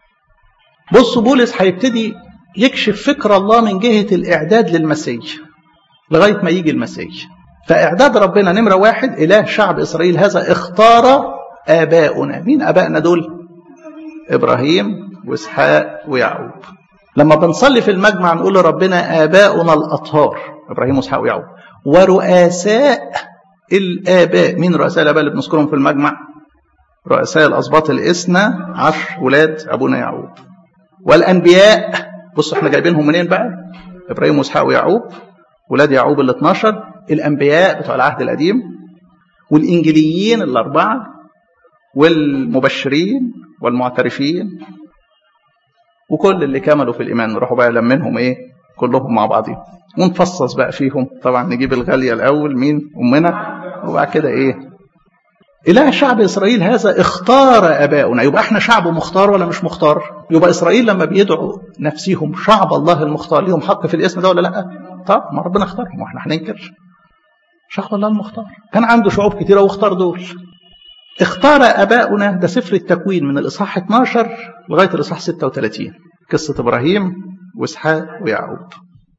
بص بولس هيبتدي يكشف فكر الله من جهة الإعداد للمسيح لغاية ما يجي المسيح فإعداد ربنا نمرة واحد إله شعب إسرائيل هذا اختار آباؤنا مين آبائنا دول إبراهيم وإسحاق ويعقوب لما بنصلي في المجمع نقول لربنا آباؤنا الأطهار إبراهيم وإسحاق ويعقوب ورؤساء الآباء مين رؤساء الآباء اللي بنذكرهم في المجمع رؤساء الأسباط الاثنى عشر ولاد أبونا يعقوب والأنبياء بصوا احنا جايبينهم منين بقى إبراهيم وإسحاق ويعقوب ولاد يعقوب ال 12 الأنبياء بتوع العهد القديم والإنجيليين الأربعة والمبشرين والمعترفين وكل اللي كملوا في الإيمان نروحوا بقى لمنهم إيه كلهم مع بعضهم ونفصص بقى فيهم طبعا نجيب الغالية الأول مين أمنا وبعد كده إيه إله شعب إسرائيل هذا اختار أباؤنا يبقى احنا شعب مختار ولا مش مختار يبقى إسرائيل لما بيدعوا نفسهم شعب الله المختار ليهم حق في الاسم ده ولا لا طب ما ربنا اختارهم واحنا هننكر شعب الله المختار كان عنده شعوب كتيرة واختار دول اختار أباؤنا ده سفر التكوين من الإصحاح 12 لغاية الإصحاح 36 قصة إبراهيم وإسحاق ويعقوب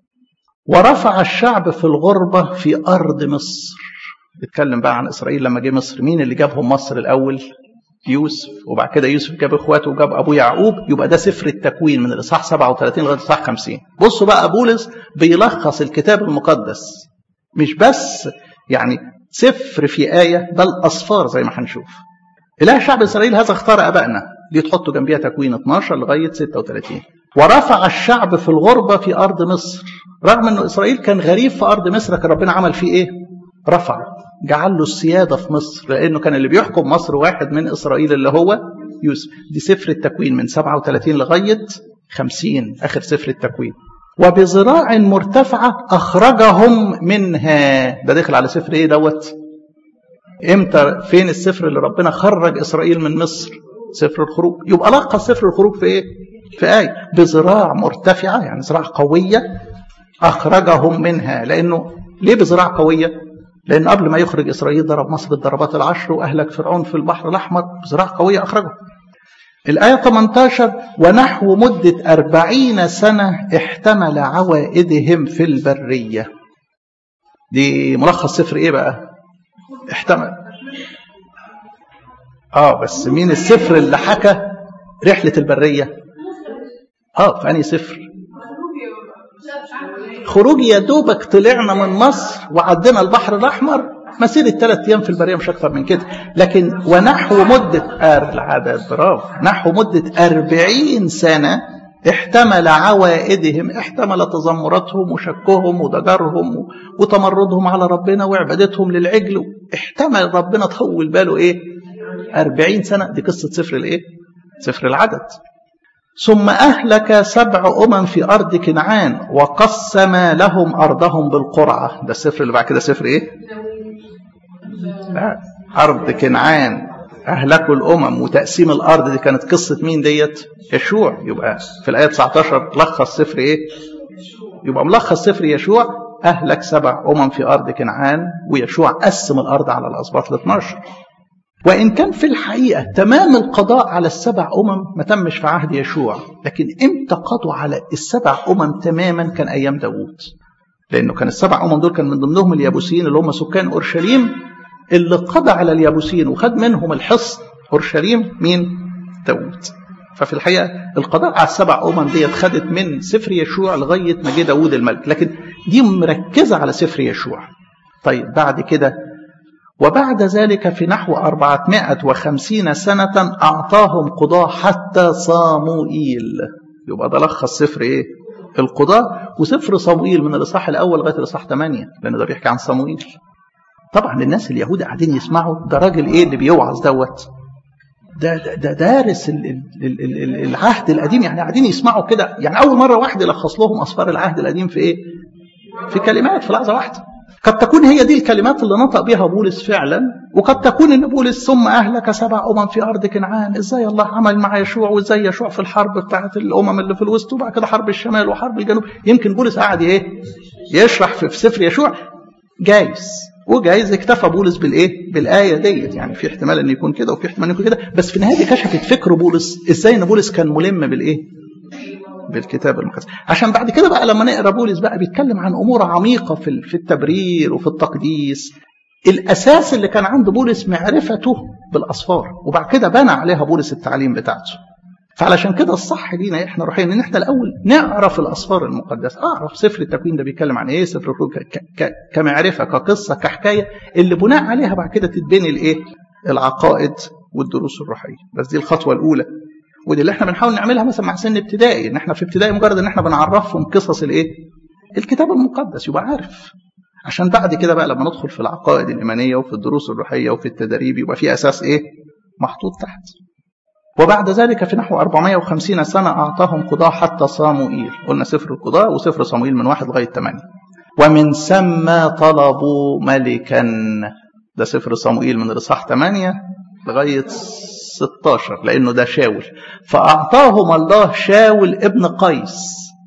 ورفع الشعب في الغربة في أرض مصر بيتكلم بقى عن إسرائيل لما جه مصر مين اللي جابهم مصر الأول يوسف وبعد كده يوسف جاب اخواته وجاب ابوه يعقوب يبقى ده سفر التكوين من الاصحاح 37 لغايه الاصحاح 50 بصوا بقى بولس بيلخص الكتاب المقدس مش بس يعني سفر في آية بل أصفار زي ما هنشوف إله شعب إسرائيل هذا اختار أبائنا دي تحطوا جنبيها تكوين 12 لغاية 36 ورفع الشعب في الغربة في أرض مصر رغم أنه إسرائيل كان غريب في أرض مصر لكن ربنا عمل فيه إيه رفع جعل له السيادة في مصر لأنه كان اللي بيحكم مصر واحد من إسرائيل اللي هو يوسف دي سفر التكوين من 37 لغاية 50 آخر سفر التكوين وبذراع مرتفعة أخرجهم منها ده داخل على سفر إيه دوت إمتى فين السفر اللي ربنا خرج إسرائيل من مصر سفر الخروج يبقى لقى سفر الخروج في إيه في آية بذراع مرتفعة يعني ذراع قوية أخرجهم منها لأنه ليه بذراع قوية لأن قبل ما يخرج إسرائيل ضرب مصر الضربات العشر وأهلك فرعون في البحر الأحمر بذراع قوية أخرجه الآية 18 ونحو مدة أربعين سنة احتمل عوائدهم في البرية دي ملخص سفر إيه بقى احتمل آه بس مين السفر اللي حكى رحلة البرية آه في أنهي سفر خروج يا دوبك طلعنا من مصر وعدينا البحر الأحمر مسيرة ثلاث أيام في البرية مش أكثر من كده لكن ونحو مدة أر العدد برافو نحو مدة أربعين سنة احتمل عوائدهم احتمل تذمراتهم وشكهم وضجرهم وتمردهم على ربنا وعبادتهم للعجل احتمل ربنا طول باله ايه أربعين سنة دي قصة سفر الايه سفر العدد ثم أهلك سبع أمم في أرض كنعان وقسم لهم أرضهم بالقرعة ده السفر اللي بعد كده سفر إيه؟ لا أرض كنعان أهلكوا الأمم وتقسيم الأرض دي كانت قصة مين ديت؟ يشوع يبقى في الآية 19 لخص سفر إيه؟ يبقى ملخص سفر يشوع أهلك سبع أمم في أرض كنعان ويشوع قسم الأرض على الأسباط ال 12 وإن كان في الحقيقة تمام القضاء على السبع أمم ما تمش في عهد يشوع لكن إمتى قضوا على السبع أمم تماما كان أيام داوود لأنه كان السبع أمم دول كان من ضمنهم اليابوسيين اللي هم سكان أورشليم اللي قضى على اليابوسيين وخد منهم الحصن أورشليم مين؟ داوود ففي الحقيقة القضاء على السبع أمم ديت خدت من سفر يشوع لغاية ما جه داوود الملك لكن دي مركزة على سفر يشوع طيب بعد كده وبعد ذلك في نحو أربعمائة وخمسين سنة أعطاهم قضاة حتى صاموئيل يبقى ده لخص سفر إيه؟ القضاء وسفر صموئيل من الإصحاح الأول لغاية الإصحاح 8 لأن ده بيحكي عن صموئيل طبعا الناس اليهود قاعدين يسمعوا ده راجل إيه اللي بيوعظ دوت ده, ده, ده دارس ال ال ال ال العهد القديم يعني قاعدين يسمعوا كده يعني أول مرة واحد يلخص لهم أسفار العهد القديم في إيه؟ في كلمات في لحظة واحدة قد تكون هي دي الكلمات اللي نطق بها بولس فعلا وقد تكون ان بولس ثم اهلك سبع امم في ارض كنعان ازاي الله عمل مع يشوع وازاي يشوع في الحرب بتاعت الامم اللي في الوسط وبعد كده حرب الشمال وحرب الجنوب يمكن بولس قاعد ايه يشرح في, في سفر يشوع جايز وجايز اكتفى بولس بالايه بالايه ديت يعني في احتمال ان يكون كده وفي احتمال ان يكون كده بس في النهايه دي كشفت فكر بولس ازاي ان بولس كان ملم بالايه بالكتاب المقدس عشان بعد كده بقى لما نقرا بولس بقى بيتكلم عن امور عميقه في في التبرير وفي التقديس الاساس اللي كان عند بولس معرفته بالاصفار وبعد كده بنى عليها بولس التعليم بتاعته فعلشان كده الصح لينا احنا روحيا ان احنا الاول نعرف الاسفار المقدسه اعرف سفر التكوين ده بيتكلم عن ايه سفر الخروج كمعرفه كقصه كحكايه اللي بناء عليها بعد كده تتبني الايه العقائد والدروس الروحيه بس دي الخطوه الاولى ودي اللي احنا بنحاول نعملها مثلا مع سن ابتدائي ان احنا في ابتدائي مجرد ان احنا بنعرفهم قصص الايه الكتاب المقدس يبقى عارف عشان بعد كده بقى لما ندخل في العقائد الايمانيه وفي الدروس الروحيه وفي التدريب يبقى في اساس ايه محطوط تحت وبعد ذلك في نحو 450 سنة أعطاهم قضاء حتى صاموئيل قلنا سفر القضاء وسفر صاموئيل من واحد لغاية ثمانية ومن ثم طلبوا ملكا ده سفر صاموئيل من الإصحاح 8 لغاية 16 لأنه ده شاول فأعطاهم الله شاول ابن قيس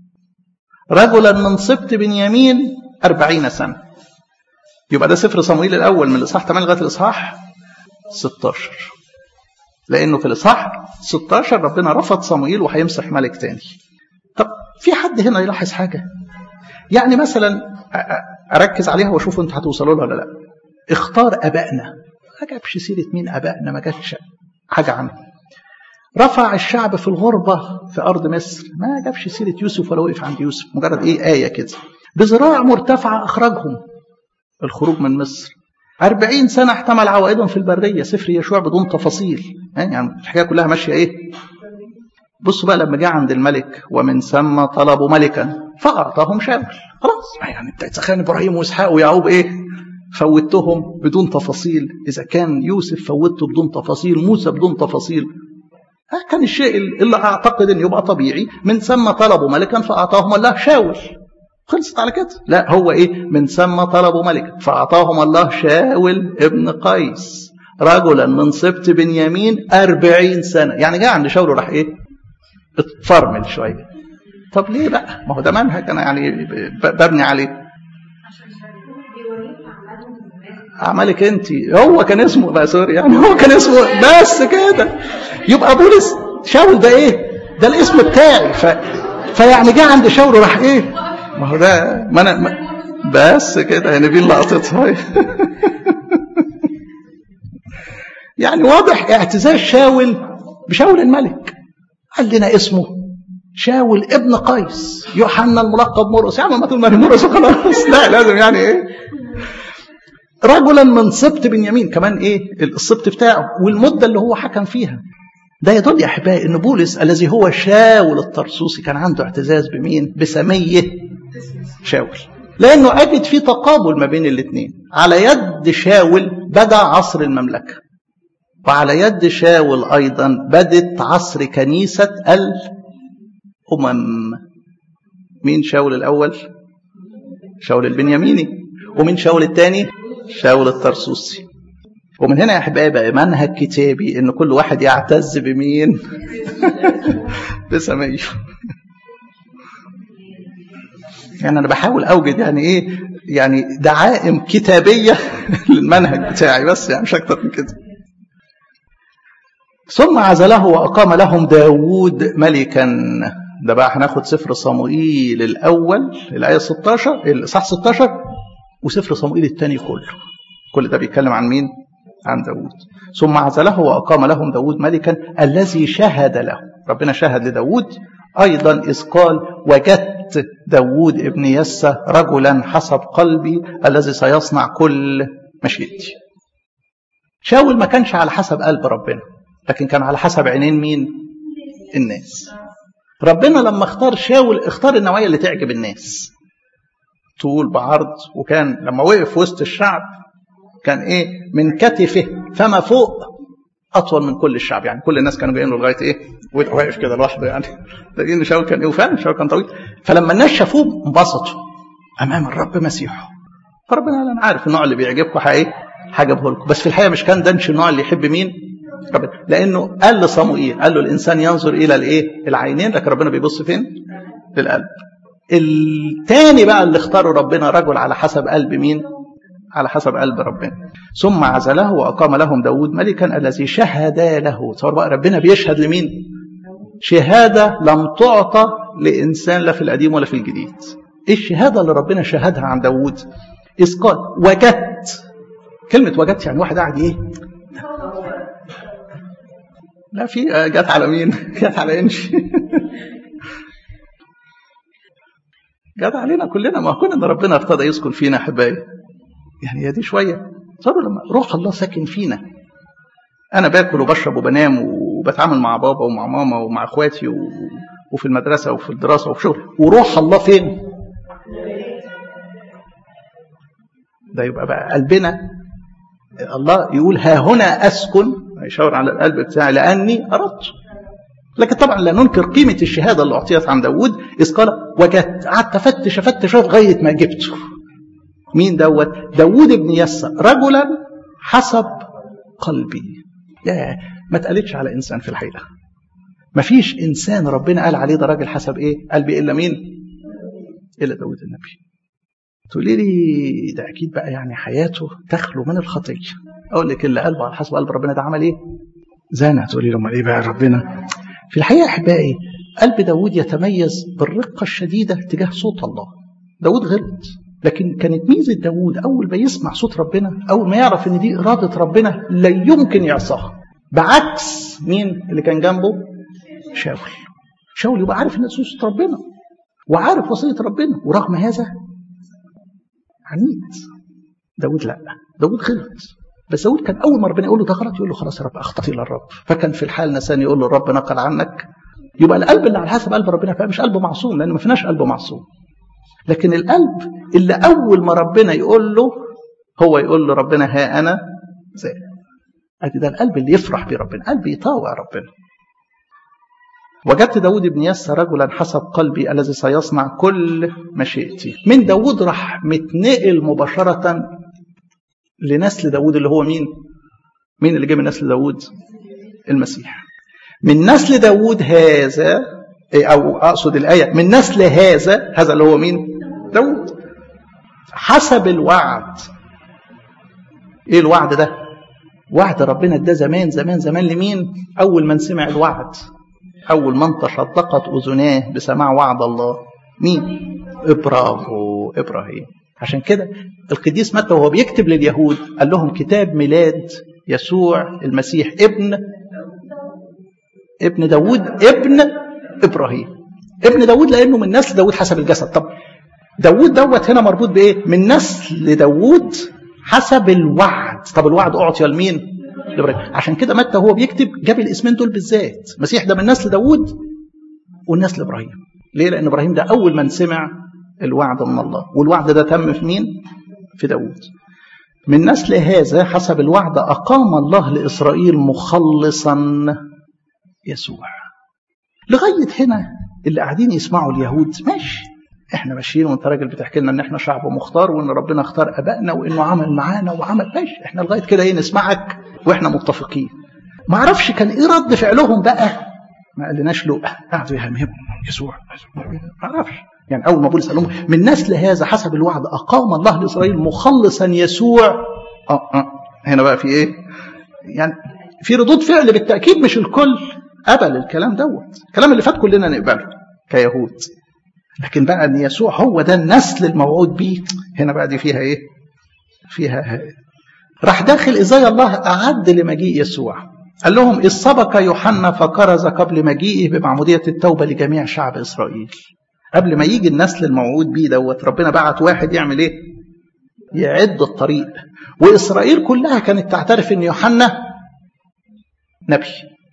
رجلا من سبط بنيامين أربعين سنة يبقى ده سفر صموئيل الأول من الإصحاح 8 لغاية الإصحاح 16 لأنه في الإصحاح 16 ربنا رفض صموئيل وهيمسح ملك تاني طب في حد هنا يلاحظ حاجة يعني مثلا أركز عليها وأشوف أنتوا هتوصلوا لها ولا لا اختار أبائنا ما جابش سيرة مين أبائنا ما جابش حاجة عنه رفع الشعب في الغربة في أرض مصر ما جابش سيرة يوسف ولا وقف عند يوسف مجرد إيه آية كده بذراع مرتفعة أخرجهم الخروج من مصر أربعين سنة احتمل عوائدهم في البرية سفر يشوع بدون تفاصيل يعني الحكاية كلها ماشية إيه بصوا بقى لما جاء عند الملك ومن ثم طلبوا ملكا فأعطاهم شاول خلاص يعني انت تخيل ابراهيم واسحاق ويعقوب ايه فوتهم بدون تفاصيل اذا كان يوسف فوته بدون تفاصيل موسى بدون تفاصيل كان الشيء اللي اعتقد انه يبقى طبيعي من ثم طلبوا ملكا فاعطاهم الله شاول خلصت على كده لا هو ايه من ثم طلبوا ملكا فاعطاهم الله شاول ابن قيس رجلا من سبط بنيامين أربعين سنة يعني جاء عند شاول راح ايه اتفرمل شوية طب ليه بقى ما هو ده منهج انا يعني ببني عليه اعمالك انت هو كان اسمه بقى سوري يعني هو كان اسمه بس كده يبقى بولس شاول ده ايه ده الاسم بتاعي ف... فيعني جه عند شاول راح ايه ما هو ده ما انا ما... بس كده يعني دي لقطتها يعني واضح اعتزاز شاول بشاول الملك قال لنا اسمه شاول ابن قيس يوحنا الملقب مرقس يا عم ما تقول مرقس وخلاص لا لازم يعني ايه رجلا من سبط بنيامين كمان ايه السبط بتاعه والمده اللي هو حكم فيها ده يدل يا احبائي ان بولس الذي هو شاول الطرسوسي كان عنده اعتزاز بمين بسميه شاول لانه اجد في تقابل ما بين الاثنين على يد شاول بدا عصر المملكه وعلى يد شاول ايضا بدت عصر كنيسه الامم مين شاول الاول شاول البنياميني ومين شاول الثاني شاول الطرسوسي ومن هنا يا احبائي بقى منهج كتابي ان كل واحد يعتز بمين بسميه يعني انا بحاول اوجد يعني ايه يعني دعائم كتابيه للمنهج بتاعي بس يعني مش اكتر من كده ثم عزله واقام لهم داوود ملكا ده بقى هناخد سفر صموئيل الاول الايه 16 الاصحاح 16 وسفر صموئيل الثاني كله كل ده بيتكلم عن مين عن داود ثم عزله وأقام لهم داود ملكا الذي شهد له ربنا شهد لداود أيضا إذ قال وجدت داود ابن يسى رجلا حسب قلبي الذي سيصنع كل مشيئتي شاول ما كانش على حسب قلب ربنا لكن كان على حسب عينين مين الناس ربنا لما اختار شاول اختار النوعية اللي تعجب الناس طول بعرض وكان لما وقف وسط الشعب كان ايه من كتفه فما فوق اطول من كل الشعب يعني كل الناس كانوا جايين له لغايه ايه واقف كده لوحده يعني لان شاول كان ايه وفعلا شاول كان طويل فلما الناس شافوه انبسطوا امام الرب مسيحه فربنا قال انا عارف النوع اللي بيعجبكم ايه هجيبه لكم بس في الحقيقه مش كان ده مش النوع اللي يحب مين ربنا لانه قال لصموئيل قال له الانسان ينظر الى الايه العينين لكن ربنا بيبص فين للقلب التاني بقى اللي اختاره ربنا رجل على حسب قلب مين على حسب قلب ربنا ثم عزله وأقام لهم داود ملكا الذي شهد له تصور بقى ربنا بيشهد لمين شهادة لم تعطى لإنسان لا في القديم ولا في الجديد إيه الشهادة اللي ربنا شهدها عن داود إذ قال وجدت كلمة وجدت يعني واحد قاعد إيه لا في جت على مين جت على انش جت علينا كلنا ما كنا ان ربنا ارتضى يسكن فينا احبائي يعني هي دي شويه صاروا لما روح الله ساكن فينا انا باكل وبشرب وبنام وبتعامل مع بابا ومع ماما ومع اخواتي و... وفي المدرسه وفي الدراسه وفي شغل وروح الله فين ده يبقى بقى قلبنا الله يقول ها هنا اسكن يشاور على القلب بتاعي لاني اردت لكن طبعا لا ننكر قيمه الشهاده اللي اعطيت عن داوود اذ قال وجدت قعدت افتش افتش لغايه ما جبته مين دوت داوود بن يسى رجلا حسب قلبي يا ما اتقالتش على انسان في الحقيقه ما فيش انسان ربنا قال عليه ده راجل حسب ايه قلبي الا مين الا داوود النبي تقولي لي ده اكيد بقى يعني حياته تخلو من الخطيه اقول لك اللي قلبه على حسب قلب ربنا ده عمل ايه زانى تقولي له امال ايه بقى ربنا في الحقيقه احبائي قلب داود يتميز بالرقه الشديده تجاه صوت الله داود غلط لكن كانت ميزه داود اول ما يسمع صوت ربنا اول ما يعرف ان دي اراده ربنا لا يمكن يعصاها بعكس مين اللي كان جنبه شاول شاول يبقى عارف ان صوت ربنا وعارف وصيه ربنا ورغم هذا عنيد داود لا داود غلط بس داود كان اول ما ربنا يقول له ده غلط يقول له خلاص يا رب اخطأت الى الرب فكان في الحال نسان يقول له الرب نقل عنك يبقى القلب اللي على حسب قلب ربنا مش قلب معصوم لان ما فيناش قلب معصوم لكن القلب اللي اول ما ربنا يقول له هو يقول له ربنا ها انا زي ادي ده القلب اللي يفرح بيه ربنا قلب يطاوع ربنا وجدت داود بن يسى رجلا حسب قلبي الذي سيصنع كل مشيئتي من داود راح متنقل مباشرة لنسل داود اللي هو مين مين اللي جه من نسل داود المسيح من نسل داود هذا أو أقصد الآية من نسل هذا هذا اللي هو مين داود حسب الوعد ايه الوعد ده وعد ربنا ده زمان زمان زمان لمين اول من سمع الوعد أول من تشدقت أذناه بسماع وعد الله مين؟ إبراهو إبراهيم عشان كده القديس متى وهو بيكتب لليهود قال لهم كتاب ميلاد يسوع المسيح ابن ابن داود ابن إبراهيم ابن داود لأنه من نسل داود حسب الجسد طب داود دوت هنا مربوط بإيه؟ من نسل داود حسب الوعد طب الوعد أعطي لمين؟ لابراهيم عشان كده متى هو بيكتب جاب الاسمين دول بالذات المسيح ده من نسل داوود والنسل ابراهيم ليه لان ابراهيم ده اول من سمع الوعد من الله والوعد ده تم في مين في داوود من نسل هذا حسب الوعد اقام الله لاسرائيل مخلصا يسوع لغايه هنا اللي قاعدين يسمعوا اليهود ماشي احنا ماشيين وانت راجل بتحكي لنا ان احنا شعب مختار وان ربنا اختار ابائنا وانه عمل معانا وعمل ماشي احنا لغايه كده ايه نسمعك واحنا متفقين ما اعرفش كان ايه رد فعلهم بقى ما قالناش له قعدوا يهمهم يسوع ما اعرفش يعني اول ما بولس قال لهم من نسل هذا حسب الوعد اقام الله لاسرائيل مخلصا يسوع اه اه هنا بقى في ايه يعني في ردود فعل بالتاكيد مش الكل قبل الكلام دوت الكلام اللي فات كلنا نقبله كيهود لكن بقى ان يسوع هو ده النسل الموعود بيه هنا بقى دي فيها ايه فيها راح داخل ازاي الله اعد لمجيء يسوع قال لهم اذ سبق يوحنا فكرز قبل مجيئه بمعموديه التوبه لجميع شعب اسرائيل قبل ما يجي النسل الموعود بيه دوت ربنا بعت واحد يعمل ايه يعد الطريق واسرائيل كلها كانت تعترف ان يوحنا نبي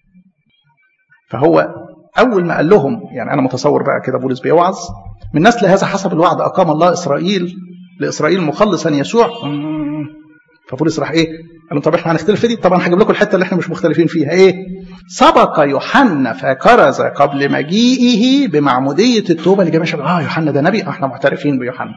فهو اول ما قال لهم يعني انا متصور بقى كده بولس بيوعظ من نسل هذا حسب الوعد اقام الله اسرائيل لاسرائيل مخلصا يسوع فبولس راح ايه؟ قال لهم طب احنا هنختلف في دي طبعا هجيب لكم الحته اللي احنا مش مختلفين فيها ايه؟ سبق يوحنا فكرز قبل مجيئه بمعموديه التوبه لجميع الشعب اه يوحنا ده نبي احنا معترفين بيوحنا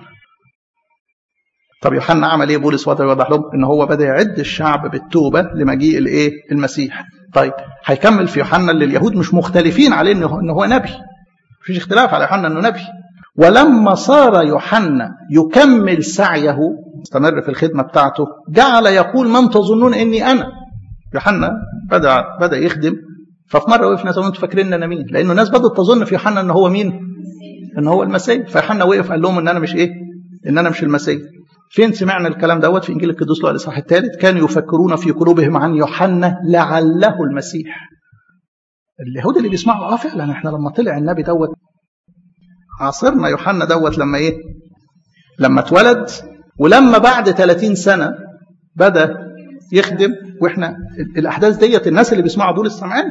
طب يوحنا عمل ايه بولس وضع يوضح لهم ان هو بدا يعد الشعب بالتوبه لمجيء الايه المسيح طيب هيكمل في يوحنا اللي اليهود مش مختلفين عليه انه ان هو نبي مفيش اختلاف على يوحنا انه نبي ولما صار يوحنا يكمل سعيه استمر في الخدمة بتاعته جعل يقول من تظنون إني أنا يوحنا بدأ بدأ يخدم ففي مرة وقف ناس انتوا فاكرين ان انا مين؟ لانه الناس بدأت تظن في يوحنا ان هو مين؟ ان هو المسيح فيوحنا وقف قال لهم ان انا مش ايه؟ ان انا مش المسيح. فين سمعنا الكلام دوت في انجيل القدوس لوقا الاصحاح الثالث كانوا يفكرون في قلوبهم عن يوحنا لعله المسيح. اليهود اللي بيسمعوا اه فعلا احنا لما طلع النبي دوت عاصرنا يوحنا دوت لما ايه؟ لما اتولد ولما بعد 30 سنه بدا يخدم واحنا الاحداث ديت الناس اللي بيسمعوا دول السمعان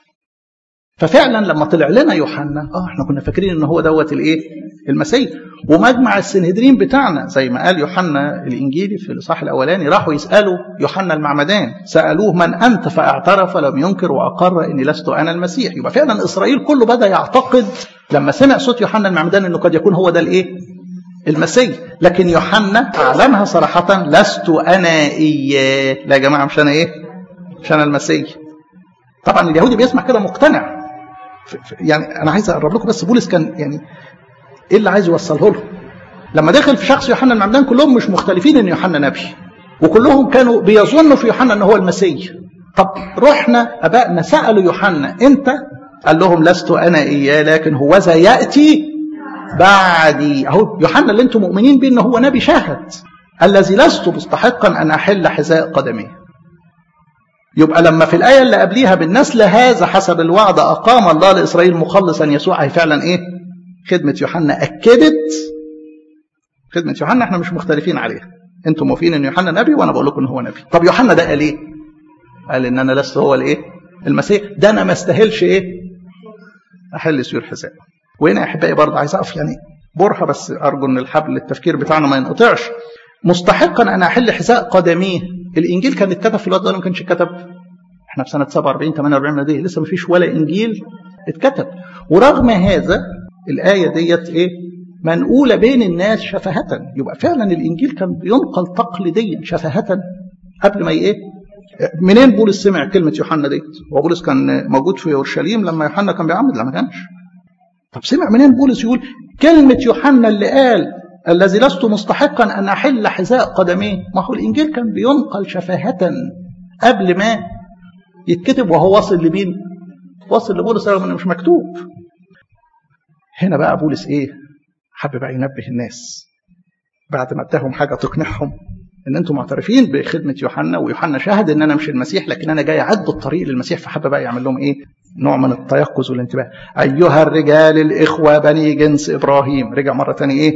ففعلا لما طلع لنا يوحنا اه احنا كنا فاكرين ان هو دوت الايه المسيح ومجمع السنهدرين بتاعنا زي ما قال يوحنا الانجيلي في الاصحاح الاولاني راحوا يسالوا يوحنا المعمدان سالوه من انت فاعترف لم ينكر واقر اني لست انا المسيح يبقى فعلا اسرائيل كله بدا يعتقد لما سمع صوت يوحنا المعمدان انه قد يكون هو ده الايه المسيح لكن يوحنا اعلنها صراحه لست انا اياه لا يا جماعه مش انا ايه مش انا المسيح طبعا اليهودي بيسمع كده مقتنع يعني انا عايز اقرب لكم بس بولس كان يعني ايه اللي عايز يوصله له لما دخل في شخص يوحنا المعمدان كلهم مش مختلفين ان يوحنا نبي وكلهم كانوا بيظنوا في يوحنا ان هو المسيح طب رحنا ابائنا سالوا يوحنا انت قال لهم لست انا اياه لكن هو ذا ياتي بعدي اهو يوحنا اللي انتم مؤمنين بيه ان هو نبي شاهد الذي لست مستحقا ان احل حذاء قدميه يبقى لما في الآية اللي قبليها بالنسل هذا حسب الوعد أقام الله لإسرائيل مخلصا يسوع هي فعلا إيه؟ خدمة يوحنا أكدت خدمة يوحنا احنا مش مختلفين عليها انتم موافقين ان يوحنا نبي وانا بقول لكم ان هو نبي طب يوحنا ده قال ايه قال ان انا لست هو الايه المسيح ده انا ما استاهلش ايه احل سيور حساب وهنا يا احبائي برضه عايز اقف يعني برهه بس ارجو ان الحبل التفكير بتاعنا ما ينقطعش مستحقا ان احل حذاء قدميه الانجيل كان اتكتب في الوقت ده ما كانش اتكتب احنا في سنه 47 48 ميلاديه لسه ما فيش ولا انجيل اتكتب ورغم هذا الايه ديت ايه منقوله بين الناس شفهه يبقى فعلا الانجيل كان بينقل تقليديا شفهه قبل ما ايه منين بولس سمع كلمه يوحنا ديت هو بولس كان موجود في اورشليم لما يوحنا كان بيعمد لا ما كانش طب سمع منين بولس يقول كلمه يوحنا اللي قال الذي لست مستحقا ان احل حذاء قدميه ما هو الانجيل كان بينقل شفاهه قبل ما يتكتب وهو واصل لمين واصل لبولس رغم انه مش مكتوب هنا بقى بولس ايه حب بقى ينبه الناس بعد ما اداهم حاجه تقنعهم ان انتم معترفين بخدمه يوحنا ويوحنا شاهد ان انا مش المسيح لكن انا جاي اعد الطريق للمسيح فحب بقى يعمل لهم ايه نوع من التيقظ والانتباه ايها الرجال الاخوه بني جنس ابراهيم رجع مره ثانيه ايه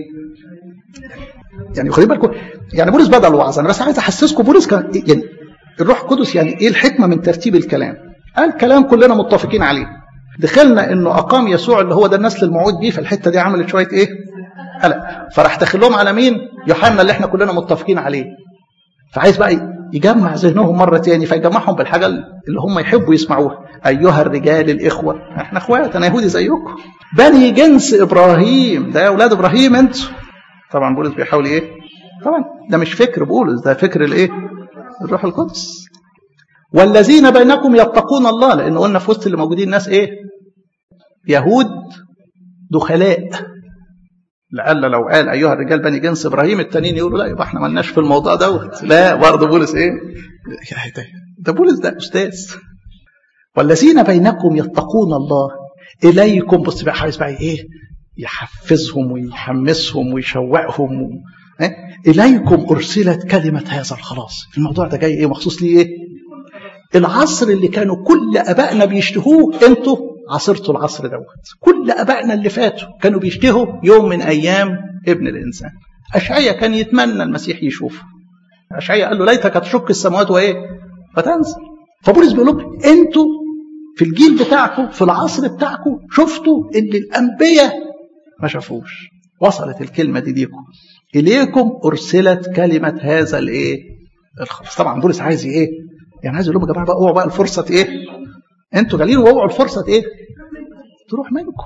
يعني خدين بالكم يعني بولس بدا الوعظ انا بس عايز احسسكم بولس كان يعني الروح القدس يعني ايه الحكمه من ترتيب الكلام قال كلام كلنا متفقين عليه دخلنا انه اقام يسوع اللي هو ده النسل الموعود بيه فالحته دي عملت شويه ايه قلق فراح داخل لهم على مين يوحنا اللي احنا كلنا متفقين عليه فعايز بقى يجمع ذهنهم مره تاني فيجمعهم بالحاجه اللي هم يحبوا يسمعوها ايها الرجال الاخوه احنا اخوات انا يهودي زيكم بني جنس ابراهيم ده يا اولاد ابراهيم انتوا طبعا بولس بيحاول ايه طبعا ده مش فكر بولس ده فكر الايه الروح القدس والذين بينكم يتقون الله لان قلنا في وسط اللي موجودين ناس ايه يهود دخلاء لعل لو قال ايها الرجال بني جنس ابراهيم التانيين يقولوا لا يبقى احنا مالناش في الموضوع دوت لا برضه بولس ايه ده, ده بولس ده استاذ والذين بينكم يتقون الله اليكم بص بقى عايز بقى ايه يحفزهم ويحمسهم ويشوقهم و... إيه؟ اليكم ارسلت كلمه هذا الخلاص الموضوع ده جاي ايه مخصوص ليه ايه العصر اللي كانوا كل ابائنا بيشتهوه انتوا عصرتوا العصر دوت كل ابائنا اللي فاتوا كانوا بيشتهوا يوم من ايام ابن الانسان اشعيا كان يتمنى المسيح يشوفه اشعيا قال له ليتك تشك السماوات وايه فتنزل فبولس بيقول لهم انتوا في الجيل بتاعكم في العصر بتاعكم شفتوا ان الانبياء ما شافوش وصلت الكلمه دي ليكم اليكم ارسلت كلمه هذا الايه الخلاص طبعا بولس عايز ايه يعني عايز يقول لهم يا جماعه بقى اوعوا بقى الفرصه ايه انتوا جالين واوعوا الفرصه ايه تروح منكم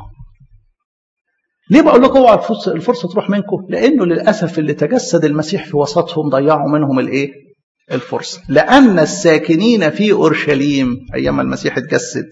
ليه بقول لكم اوعوا الفرصه, الفرصة تروح منكم لانه للاسف اللي تجسد المسيح في وسطهم ضيعوا منهم الايه الفرصة لأن الساكنين في أورشليم أيام المسيح اتجسد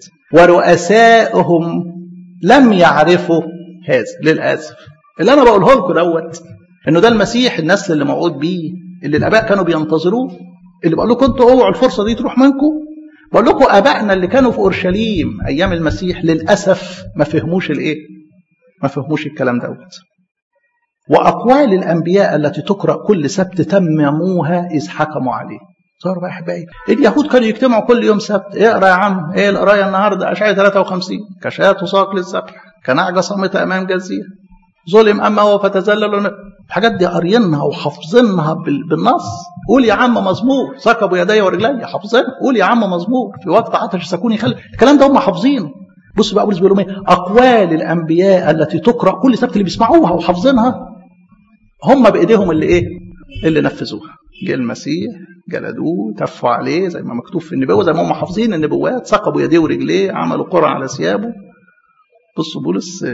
ورؤسائهم لم يعرفوا هذا للأسف اللي أنا بقوله لكم دوت انه ده المسيح النسل اللي موعود بيه اللي الاباء كانوا بينتظروه اللي بقول لكم انتوا اوعوا الفرصه دي تروح منكم بقول لكم ابائنا اللي كانوا في اورشليم ايام المسيح للاسف ما فهموش الايه ما فهموش الكلام دوت واقوال الانبياء التي تقرا كل سبت تمموها اذ حكموا عليه صار بقى احبائي اليهود كانوا يجتمعوا كل يوم سبت اقرا يا عم ايه القرايه النهارده اشعياء 53 كشاة وساق للذبح كنعجه صامته امام جزيره ظلم اما هو فتذلل الحاجات دي قاريينها وحافظينها بالنص قول يا عم مزمور ثقبوا يدي ورجلي حافظينها قول يا عم مزمور في وقت عطش سكوني خلي الكلام ده هم حافظينه بص بقى بولس بيقول ايه اقوال الانبياء التي تقرا كل سبت اللي بيسمعوها وحافظينها هم بايديهم اللي ايه اللي نفذوها جه المسيح جلدوه تفوا عليه زي ما مكتوب في النبوه زي ما هم حافظين النبوات ثقبوا يديه ورجليه عملوا قرع على ثيابه بصوا بولس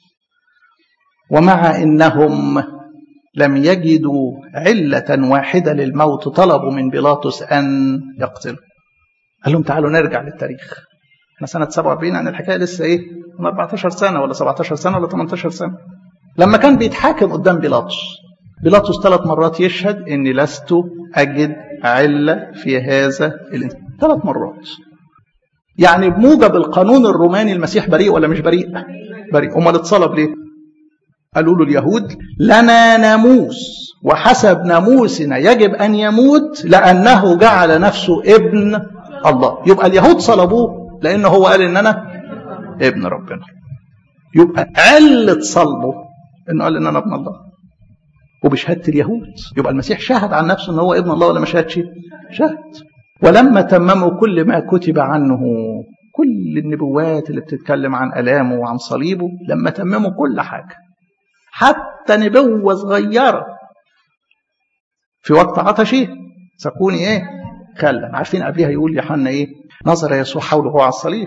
ومع انهم لم يجدوا علة واحدة للموت طلبوا من بيلاطس أن يقتله قال لهم تعالوا نرجع للتاريخ احنا سنة 47 عن الحكاية لسه ايه من 14 سنة ولا 17 سنة ولا 18 سنة لما كان بيتحاكم قدام بيلاطس بيلاطس ثلاث مرات يشهد اني لست اجد علة في هذا الانسان ثلاث مرات يعني بموجب القانون الروماني المسيح بريء ولا مش بريء بريء امال اتصلب ليه قالوا له اليهود لنا ناموس وحسب ناموسنا يجب ان يموت لانه جعل نفسه ابن الله يبقى اليهود صلبوه لانه هو قال ان انا ابن ربنا يبقى علة صلبه انه قال ان انا ابن الله وبشهاده اليهود يبقى المسيح شهد عن نفسه ان هو ابن الله ولا ما شهدش شهد ولما تمموا كل ما كتب عنه كل النبوات اللي بتتكلم عن الامه وعن صليبه لما تمموا كل حاجه حتى نبوة صغيرة في وقت عطشي سكوني ايه خلا عارفين قبلها يقول يوحنا ايه نظر يسوع حوله هو على الصليب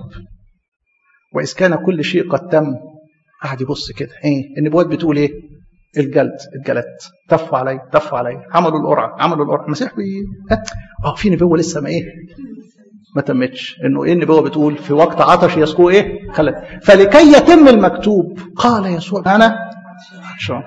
وإذ كان كل شيء قد تم قعد يبص كده ايه النبوات بتقول ايه الجلد اتجلدت تفوا علي تفوا علي عملوا القرعه عملوا القرعه المسيح بي اه في نبوه لسه ما ايه ما تمتش انه ايه النبوه بتقول في وقت عطش يسقوا ايه خلت فلكي يتم المكتوب قال يسوع انا عطشان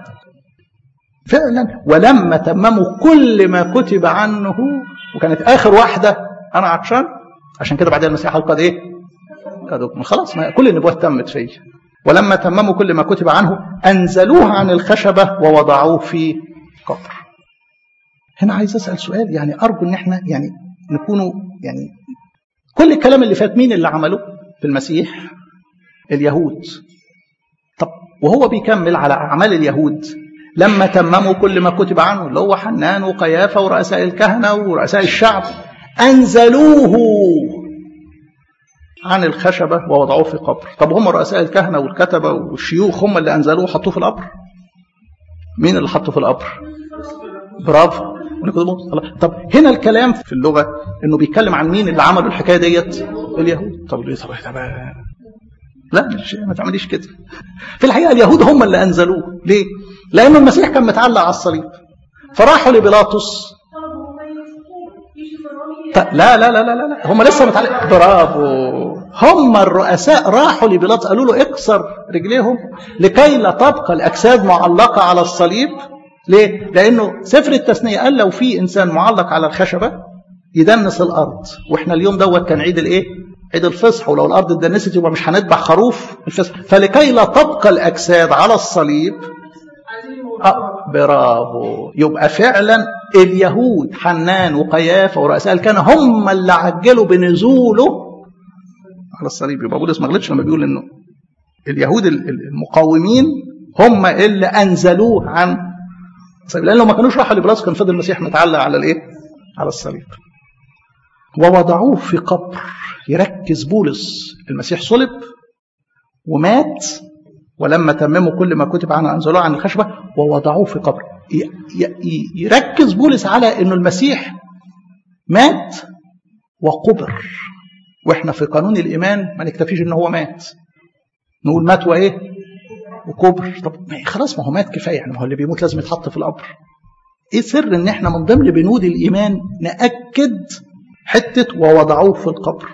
فعلا ولما تمموا كل ما كتب عنه وكانت اخر واحده انا عطشان عشان كده بعدين المسيح قال ايه قد خلاص ما كل النبوات تمت فيه ولما تمموا كل ما كتب عنه انزلوه عن الخشبه ووضعوه في قبر هنا عايز اسال سؤال يعني ارجو ان احنا يعني نكونوا يعني كل الكلام اللي فات مين اللي عمله في المسيح اليهود طب وهو بيكمل على أعمال اليهود لما تمموا كل ما كتب عنه اللي هو حنان وقيافة ورؤساء الكهنة ورؤساء الشعب أنزلوه عن الخشبة ووضعوه في قبر طب هم رؤساء الكهنة والكتبة والشيوخ هم اللي أنزلوه وحطوه في القبر مين اللي حطه في القبر برافو طب هنا الكلام في اللغة انه بيتكلم عن مين اللي عملوا الحكاية ديت اليهود طب ليه طب لا مش ما تعمليش كده في الحقيقة اليهود هم اللي أنزلوه ليه لأنه المسيح كان متعلق على الصليب فراحوا لبيلاطس لا لا لا لا لا هم لسه متعلق برافو هم الرؤساء راحوا لبيلاطس قالوا له اكسر رجليهم لكي لا تبقى الأجساد معلقة على الصليب ليه؟ لأنه سفر التثنية قال لو في إنسان معلق على الخشبة يدنس الأرض وإحنا اليوم دوت كان عيد الإيه؟ عيد الفصح ولو الأرض اتدنست يبقى مش هنذبح خروف الفصح فلكي لا تبقى الأجساد على الصليب آه برافو يبقى فعلا اليهود حنان وقيافة ورؤساء الكهنة هم اللي عجلوا بنزوله على الصليب يبقى بولس ما غلطش لما بيقول انه اليهود المقاومين هم اللي انزلوه عن الصليب لان لو ما كانوش راحوا لبلاس كان فضل المسيح متعلق على الايه؟ على الصليب ووضعوه في قبر يركز بولس المسيح صلب ومات ولما تمموا كل ما كتب عنه انزلوه عن الخشبه ووضعوه في قبر يركز بولس على انه المسيح مات وقبر واحنا في قانون الايمان ما نكتفيش ان هو مات نقول مات وايه وكبر طب خلاص ما هو مات كفايه يعني ما هو اللي بيموت لازم يتحط في القبر ايه سر ان احنا من ضمن بنود الايمان ناكد حته ووضعوه في القبر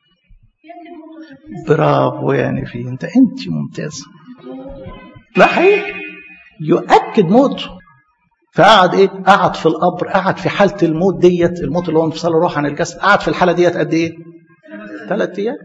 برافو يعني في انت انت ممتازه لا حقيقي يؤكد موته فقعد ايه قعد في القبر قعد في حاله الموت ديت الموت اللي هو انفصال الروح عن الجسد قعد في الحاله ديت قد ايه ثلاث ايام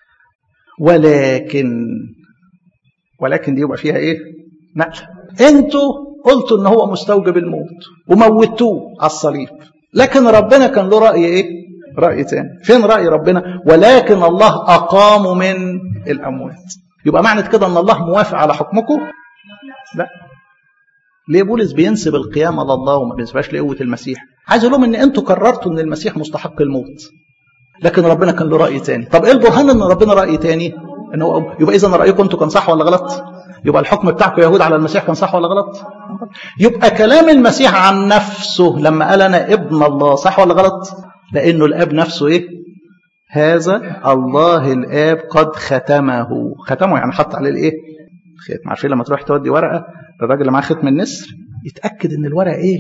ولكن ولكن دي يبقى فيها ايه نقله انتوا قلتوا ان هو مستوجب الموت وموتوه على الصليب لكن ربنا كان له راي ايه راي تاني فين راي ربنا ولكن الله اقامه من الاموات يبقى معنى كده ان الله موافق على حكمكم لا ليه بولس بينسب القيامة لله وما بينسبهاش لقوة المسيح عايز اقول لهم ان انتوا قررتوا ان المسيح مستحق الموت لكن ربنا كان له رأي تاني طب ايه البرهان ان ربنا رأي تاني ان هو يبقى اذا رأيكم انتوا كان صح ولا غلط يبقى الحكم بتاعكم يهود على المسيح كان صح ولا غلط يبقى كلام المسيح عن نفسه لما قال انا ابن الله صح ولا غلط لانه الاب نفسه ايه هذا الله الاب قد ختمه ختمه يعني حط عليه الايه ختم عارفين لما تروح تودي ورقه الراجل اللي معاه ختم النسر يتاكد ان الورقه ايه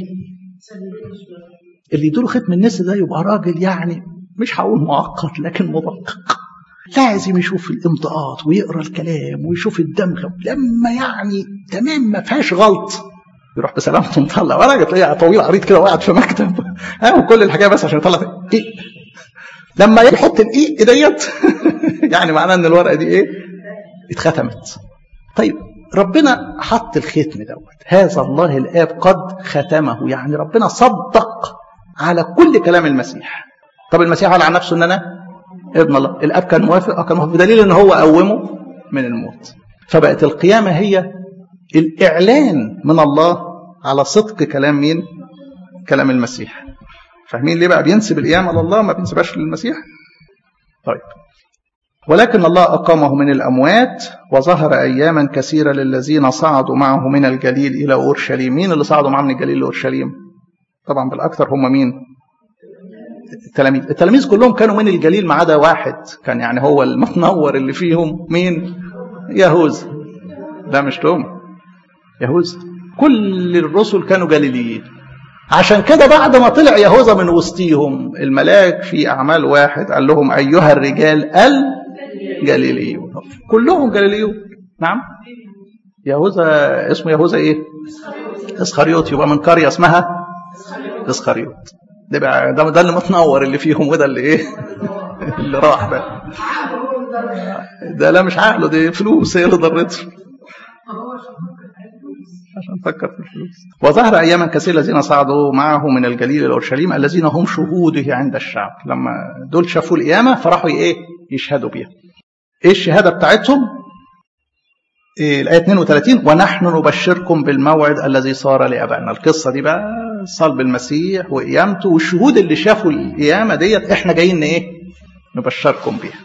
اللي يدوله ختم النسر ده يبقى راجل يعني مش هقول معقد لكن مدقق لازم يشوف الامضاءات ويقرا الكلام ويشوف الدمغه لما يعني تمام ما فيهاش غلط يروح بسلامته مطلع ورقه تلاقيه طويل عريض كده وقاعد في مكتب ها وكل الحكايه بس عشان يطلع ايه لما يحط الايه ديت يعني معناه ان الورقه دي ايه اتختمت طيب ربنا حط الختم دوت هذا الله الاب قد ختمه يعني ربنا صدق على كل كلام المسيح طب المسيح قال عن نفسه ان انا ابن الله الاب كان موافق اه كان موافق بدليل ان هو قومه من الموت فبقت القيامه هي الاعلان من الله على صدق كلام مين كلام المسيح فاهمين ليه بقى بينسب القيامه لله ما بينسبهاش للمسيح طيب ولكن الله أقامه من الأموات وظهر أياما كثيرة للذين صعدوا معه من الجليل إلى أورشليم مين اللي صعدوا معه من الجليل لأورشليم طبعا بالأكثر هم مين التلاميذ التلاميذ كلهم كانوا من الجليل ما عدا واحد كان يعني هو المتنور اللي فيهم مين يهوذا لا مش توما يهوذا كل الرسل كانوا جليليين عشان كده بعد ما طلع يهوذا من وسطيهم الملاك في أعمال واحد قال لهم أيها الرجال الجليليون كلهم جليليون نعم يهوذا اسمه يهوذا ايه اسخريوط يبقى من قرية اسمها اسخريوط ده بقى ده, ده اللي متنور اللي فيهم وده اللي ايه اللي راح بقى ده لا مش عقله دي فلوس هي اللي ضرته عشان فكر في الفلوس وظهر اياما كثير الذين صعدوا معه من الجليل الى اورشليم الذين هم شهوده عند الشعب لما دول شافوا القيامه فراحوا ايه يشهدوا بيها ايه الشهاده بتاعتهم إيه الايه 32 ونحن نبشركم بالموعد الذي صار لابائنا القصه دي بقى صلب المسيح وقيامته والشهود اللي شافوا القيامه ديت احنا جايين ايه نبشركم بيها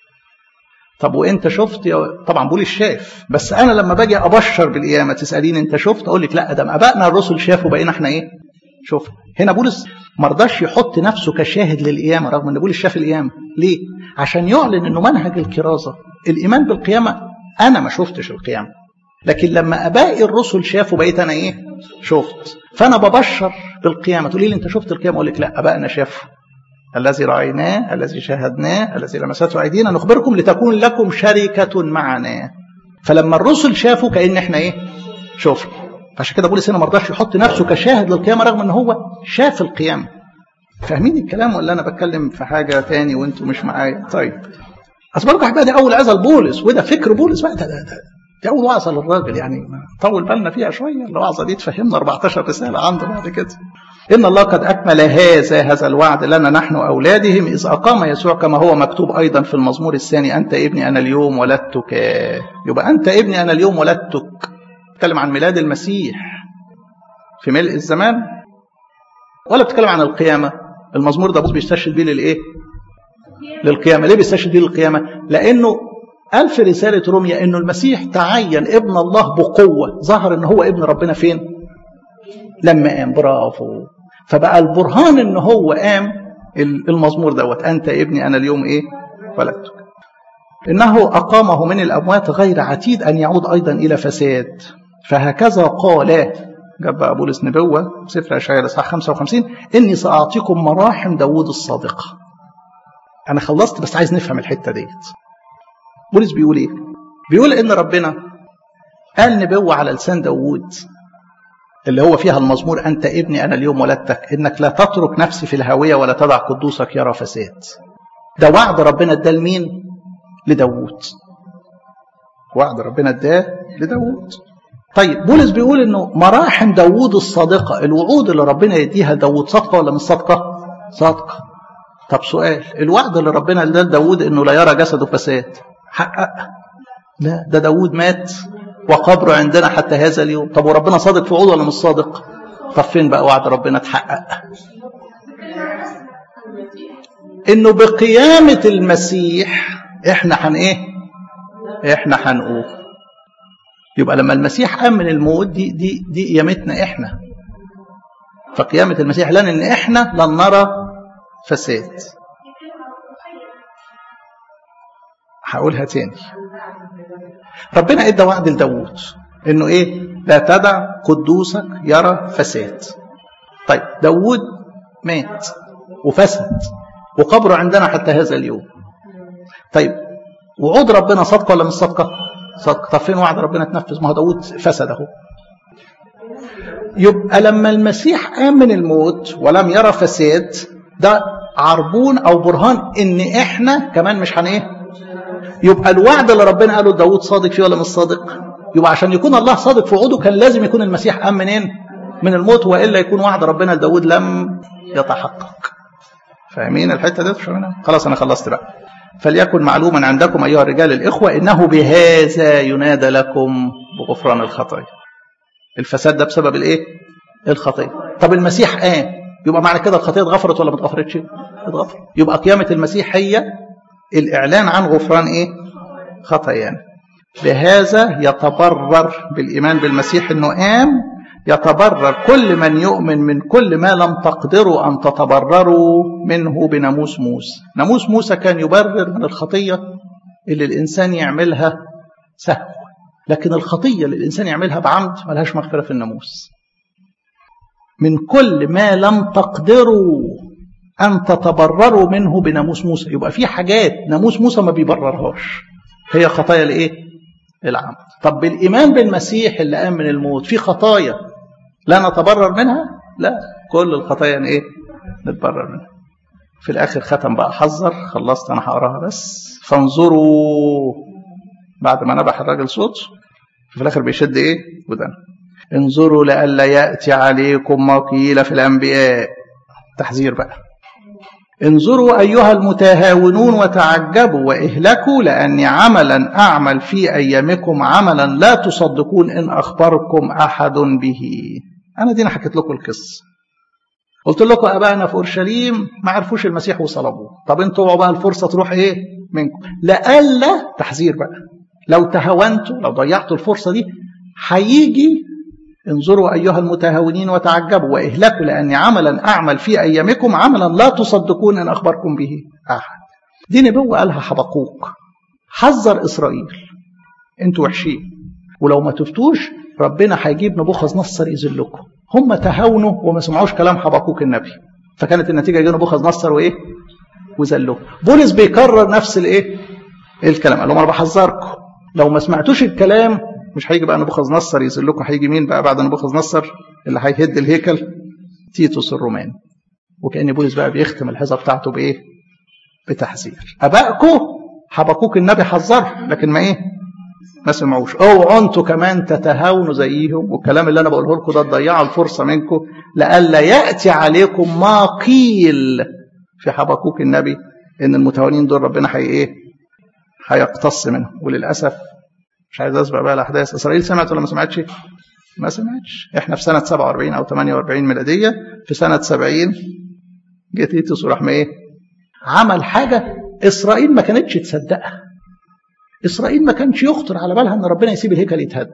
طب وانت شفت يا طبعا بقول الشاف بس انا لما باجي ابشر بالقيامه تساليني انت شفت اقول لك لا ده ابائنا الرسل شافوا بقينا احنا ايه شوف هنا بولس ما رضاش يحط نفسه كشاهد للقيامه رغم ان بولس شاف القيامه ليه عشان يعلن انه منهج الكرازه الايمان بالقيامه انا ما شفتش القيامه لكن لما ابائي الرسل شافوا بقيت انا ايه شفت فانا ببشر بالقيامه تقولي لي انت شفت القيامه اقول لك لا ابائنا شافوا الذي رأيناه الذي شاهدناه الذي لمسته أيدينا نخبركم لتكون لكم شركة معنا فلما الرسل شافوا كأن احنا ايه شفنا فعشان كده بولس هنا ما رضاش يحط نفسه كشاهد للقيامة رغم ان هو شاف القيامة فاهمين الكلام ولا انا بتكلم في حاجة تاني وانتم مش معايا طيب اصل برضه احبائي دي اول عزل بولس وده فكر بولس بقى ده, ده, ده دي اول وعظه للراجل يعني طول بالنا فيها شويه الوعظه دي تفهمنا 14 رساله عنده بعد كده إن الله قد أكمل هذا هذا الوعد لنا نحن أولادهم إذ أقام يسوع كما هو مكتوب أيضا في المزمور الثاني أنت ابني أنا اليوم ولدتك يبقى أنت ابني أنا اليوم ولدتك بتكلم عن ميلاد المسيح في ملء الزمان ولا بتتكلم عن القيامة المزمور ده بيستشهد بيه للإيه للقيامة ليه بيستشهد بيه للقيامة لأنه قال في رسالة روميا أنه المسيح تعين ابن الله بقوة ظهر أنه هو ابن ربنا فين لما قام برافو فبقى البرهان ان هو قام المزمور دوت انت ابني انا اليوم ايه ولدتك انه اقامه من الاموات غير عتيد ان يعود ايضا الى فساد فهكذا قال جاب بقى بولس نبوه سفر اشعياء الاصحاح 55 اني ساعطيكم مراحم داوود الصادقه انا خلصت بس عايز نفهم الحته ديت بولس بيقول ايه بيقول ان ربنا قال نبوه على لسان داوود اللي هو فيها المزمور أنت ابني أنا اليوم ولدتك إنك لا تترك نفسي في الهاوية ولا تدع قدوسك يرى فساد ده وعد ربنا اداه لمين؟ لداوود وعد ربنا اداه لداوود طيب بولس بيقول انه مراحم داوود الصادقة الوعود اللي ربنا يديها لداوود صادقة ولا مش صادقة؟ صادقة طب سؤال الوعد اللي ربنا اداه لداوود انه لا يرى جسده فساد حقق لا ده داوود مات وقبره عندنا حتى هذا اليوم طب وربنا صادق في وعوده ولا مش صادق؟ طب فين بقى وعد ربنا اتحقق؟ انه بقيامة المسيح احنا هن ايه احنا هنقوم يبقى لما المسيح قام من الموت دي دي دي قيامتنا احنا فقيامة المسيح لنا ان احنا لن نرى فساد هقولها تاني ربنا ادى وعد لداوود انه ايه لا تدع قدوسك يرى فساد طيب داوود مات وفسد وقبره عندنا حتى هذا اليوم طيب وعود ربنا صدقه ولا مش صدقه صدقه طب فين وعد ربنا اتنفذ ما هو داود فسد اهو يبقى لما المسيح قام من الموت ولم يرى فساد ده عربون او برهان ان احنا كمان مش هن ايه يبقى الوعد اللي ربنا قاله لداود صادق فيه ولا مش صادق يبقى عشان يكون الله صادق في وعوده كان لازم يكون المسيح قام منين من الموت والا يكون وعد ربنا لداود لم يتحقق فاهمين الحته دي خلاص انا خلصت بقى فليكن معلوما عندكم ايها الرجال الاخوه انه بهذا ينادى لكم بغفران الخطايا الفساد ده بسبب الايه الخطيه طب المسيح قام يبقى معنى كده الخطيه اتغفرت ولا ما اتغفرتش اتغفرت يبقى قيامه المسيح هي الاعلان عن غفران ايه خطايانا بهذا يتبرر بالايمان بالمسيح انه قام يتبرر كل من يؤمن من كل ما لم تقدروا أن تتبرروا منه بناموس موسى ناموس موسى كان يبرر من الخطية اللي الإنسان يعملها سهو لكن الخطية اللي الإنسان يعملها بعمد ملهاش مغفرة في الناموس من كل ما لم تقدروا أن تتبرروا منه بناموس موسى يبقى في حاجات ناموس موسى ما بيبررهاش هي خطايا الإيه؟ العمد طب بالإيمان بالمسيح اللي قام من الموت في خطايا لا نتبرر منها لا كل الخطايا ايه نتبرر منها في الاخر ختم بقى حذر خلصت انا هقراها بس فانظروا بعد ما نبح الراجل صوت في الاخر بيشد ايه ودن انظروا لئلا ياتي عليكم ما قيل في الانبياء تحذير بقى انظروا ايها المتهاونون وتعجبوا واهلكوا لاني عملا اعمل في ايامكم عملا لا تصدقون ان اخبركم احد به انا دينا حكيت لكم القصه قلت لكم ابائنا في اورشليم ما عرفوش المسيح وصلبوه طب انتوا بقى الفرصه تروح ايه منكم لئلا تحذير بقى لو تهاونتوا لو ضيعتوا الفرصه دي هيجي انظروا ايها المتهاونين وتعجبوا واهلكوا لاني عملا اعمل في ايامكم عملا لا تصدقون ان اخبركم به احد دي نبوه قالها حبقوق حذر اسرائيل انتوا وحشين ولو ما تفتوش ربنا هيجيب نبوخذ نصر يذلكم هم تهاونوا وما سمعوش كلام حبقوق النبي فكانت النتيجه جه نبوخذ نصر وايه وذلوه بولس بيكرر نفس الايه الكلام قال لهم انا بحذركم لو ما سمعتوش الكلام مش هيجي بقى نبوخذ نصر يذلكم هيجي مين بقى بعد نبوخذ نصر اللي هيهد الهيكل تيتوس الروماني وكان بولس بقى بيختم الحزه بتاعته بايه بتحذير ابائكم حبقوك النبي حذرهم لكن ما ايه ما سمعوش اوعوا انتوا كمان تتهاونوا زيهم والكلام اللي انا بقوله لكم ده تضيعوا الفرصه منكم لئلا ياتي عليكم ما قيل في حبقوك النبي ان المتهاونين دول ربنا هي ايه هيقتص منهم وللاسف مش عايز اسبق بقى الاحداث اسرائيل سمعت ولا ما سمعتش ما سمعتش احنا في سنه 47 او 48 ميلاديه في سنه 70 جه تيتوس وراح ايه عمل حاجه اسرائيل ما كانتش تصدقها اسرائيل ما كانش يخطر على بالها ان ربنا يسيب الهيكل يتهد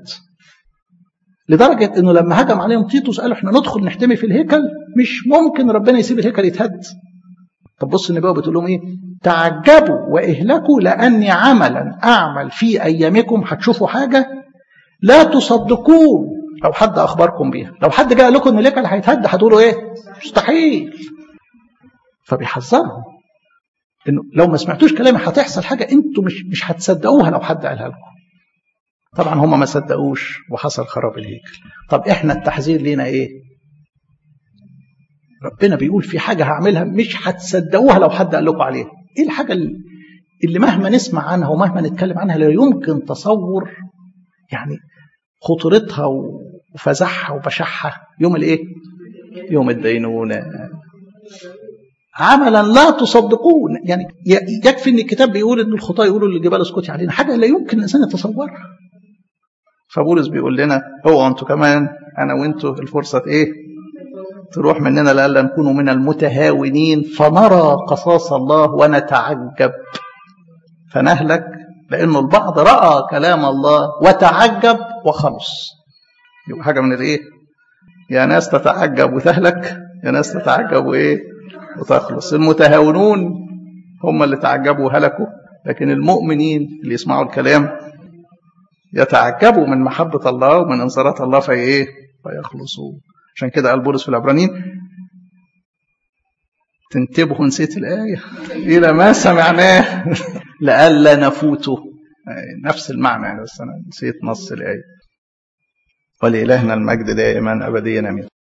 لدرجه انه لما هجم عليهم تيتوس قالوا احنا ندخل نحتمي في الهيكل مش ممكن ربنا يسيب الهيكل يتهد طب بص النبوه بتقول لهم ايه تعجبوا واهلكوا لاني عملا اعمل في ايامكم هتشوفوا حاجه لا تصدقون لو حد اخبركم بيها لو حد جاء لكم ان الهيكل هيتهد هتقولوا ايه مستحيل فبيحذرهم انه لو ما سمعتوش كلامي هتحصل حاجه انتوا مش مش هتصدقوها لو حد قالها لكم طبعا هم ما صدقوش وحصل خراب الهيكل طب احنا التحذير لينا ايه ربنا بيقول في حاجة هعملها مش هتصدقوها لو حد قال لكم عليها ايه الحاجة اللي مهما نسمع عنها ومهما نتكلم عنها لا يمكن تصور يعني خطورتها وفزعها وبشعها يوم الايه يوم الدينونة عملا لا تصدقون يعني يكفي ان الكتاب بيقول ان الخطاه يقولوا للجبال اسكتي علينا حاجه لا يمكن الانسان يتصورها فبولس بيقول لنا هو انتوا كمان انا وانتوا الفرصه ايه تروح مننا لألا نكون من المتهاونين فنرى قصاص الله ونتعجب فنهلك لأنه البعض رأى كلام الله وتعجب وخلص يبقى حاجة من الإيه يا ناس تتعجب وتهلك يا ناس تتعجب وإيه وتخلص المتهاونون هم اللي تعجبوا وهلكوا لكن المؤمنين اللي يسمعوا الكلام يتعجبوا من محبة الله ومن انصارات الله في إيه فيخلصوا عشان كده قال بولس في العبرانيين تنتبهوا نسيت الآية إلى ما سمعناه لئلا نفوته نفس المعنى يعني بس أنا نسيت نص الآية ولإلهنا المجد دائما أبديا أمين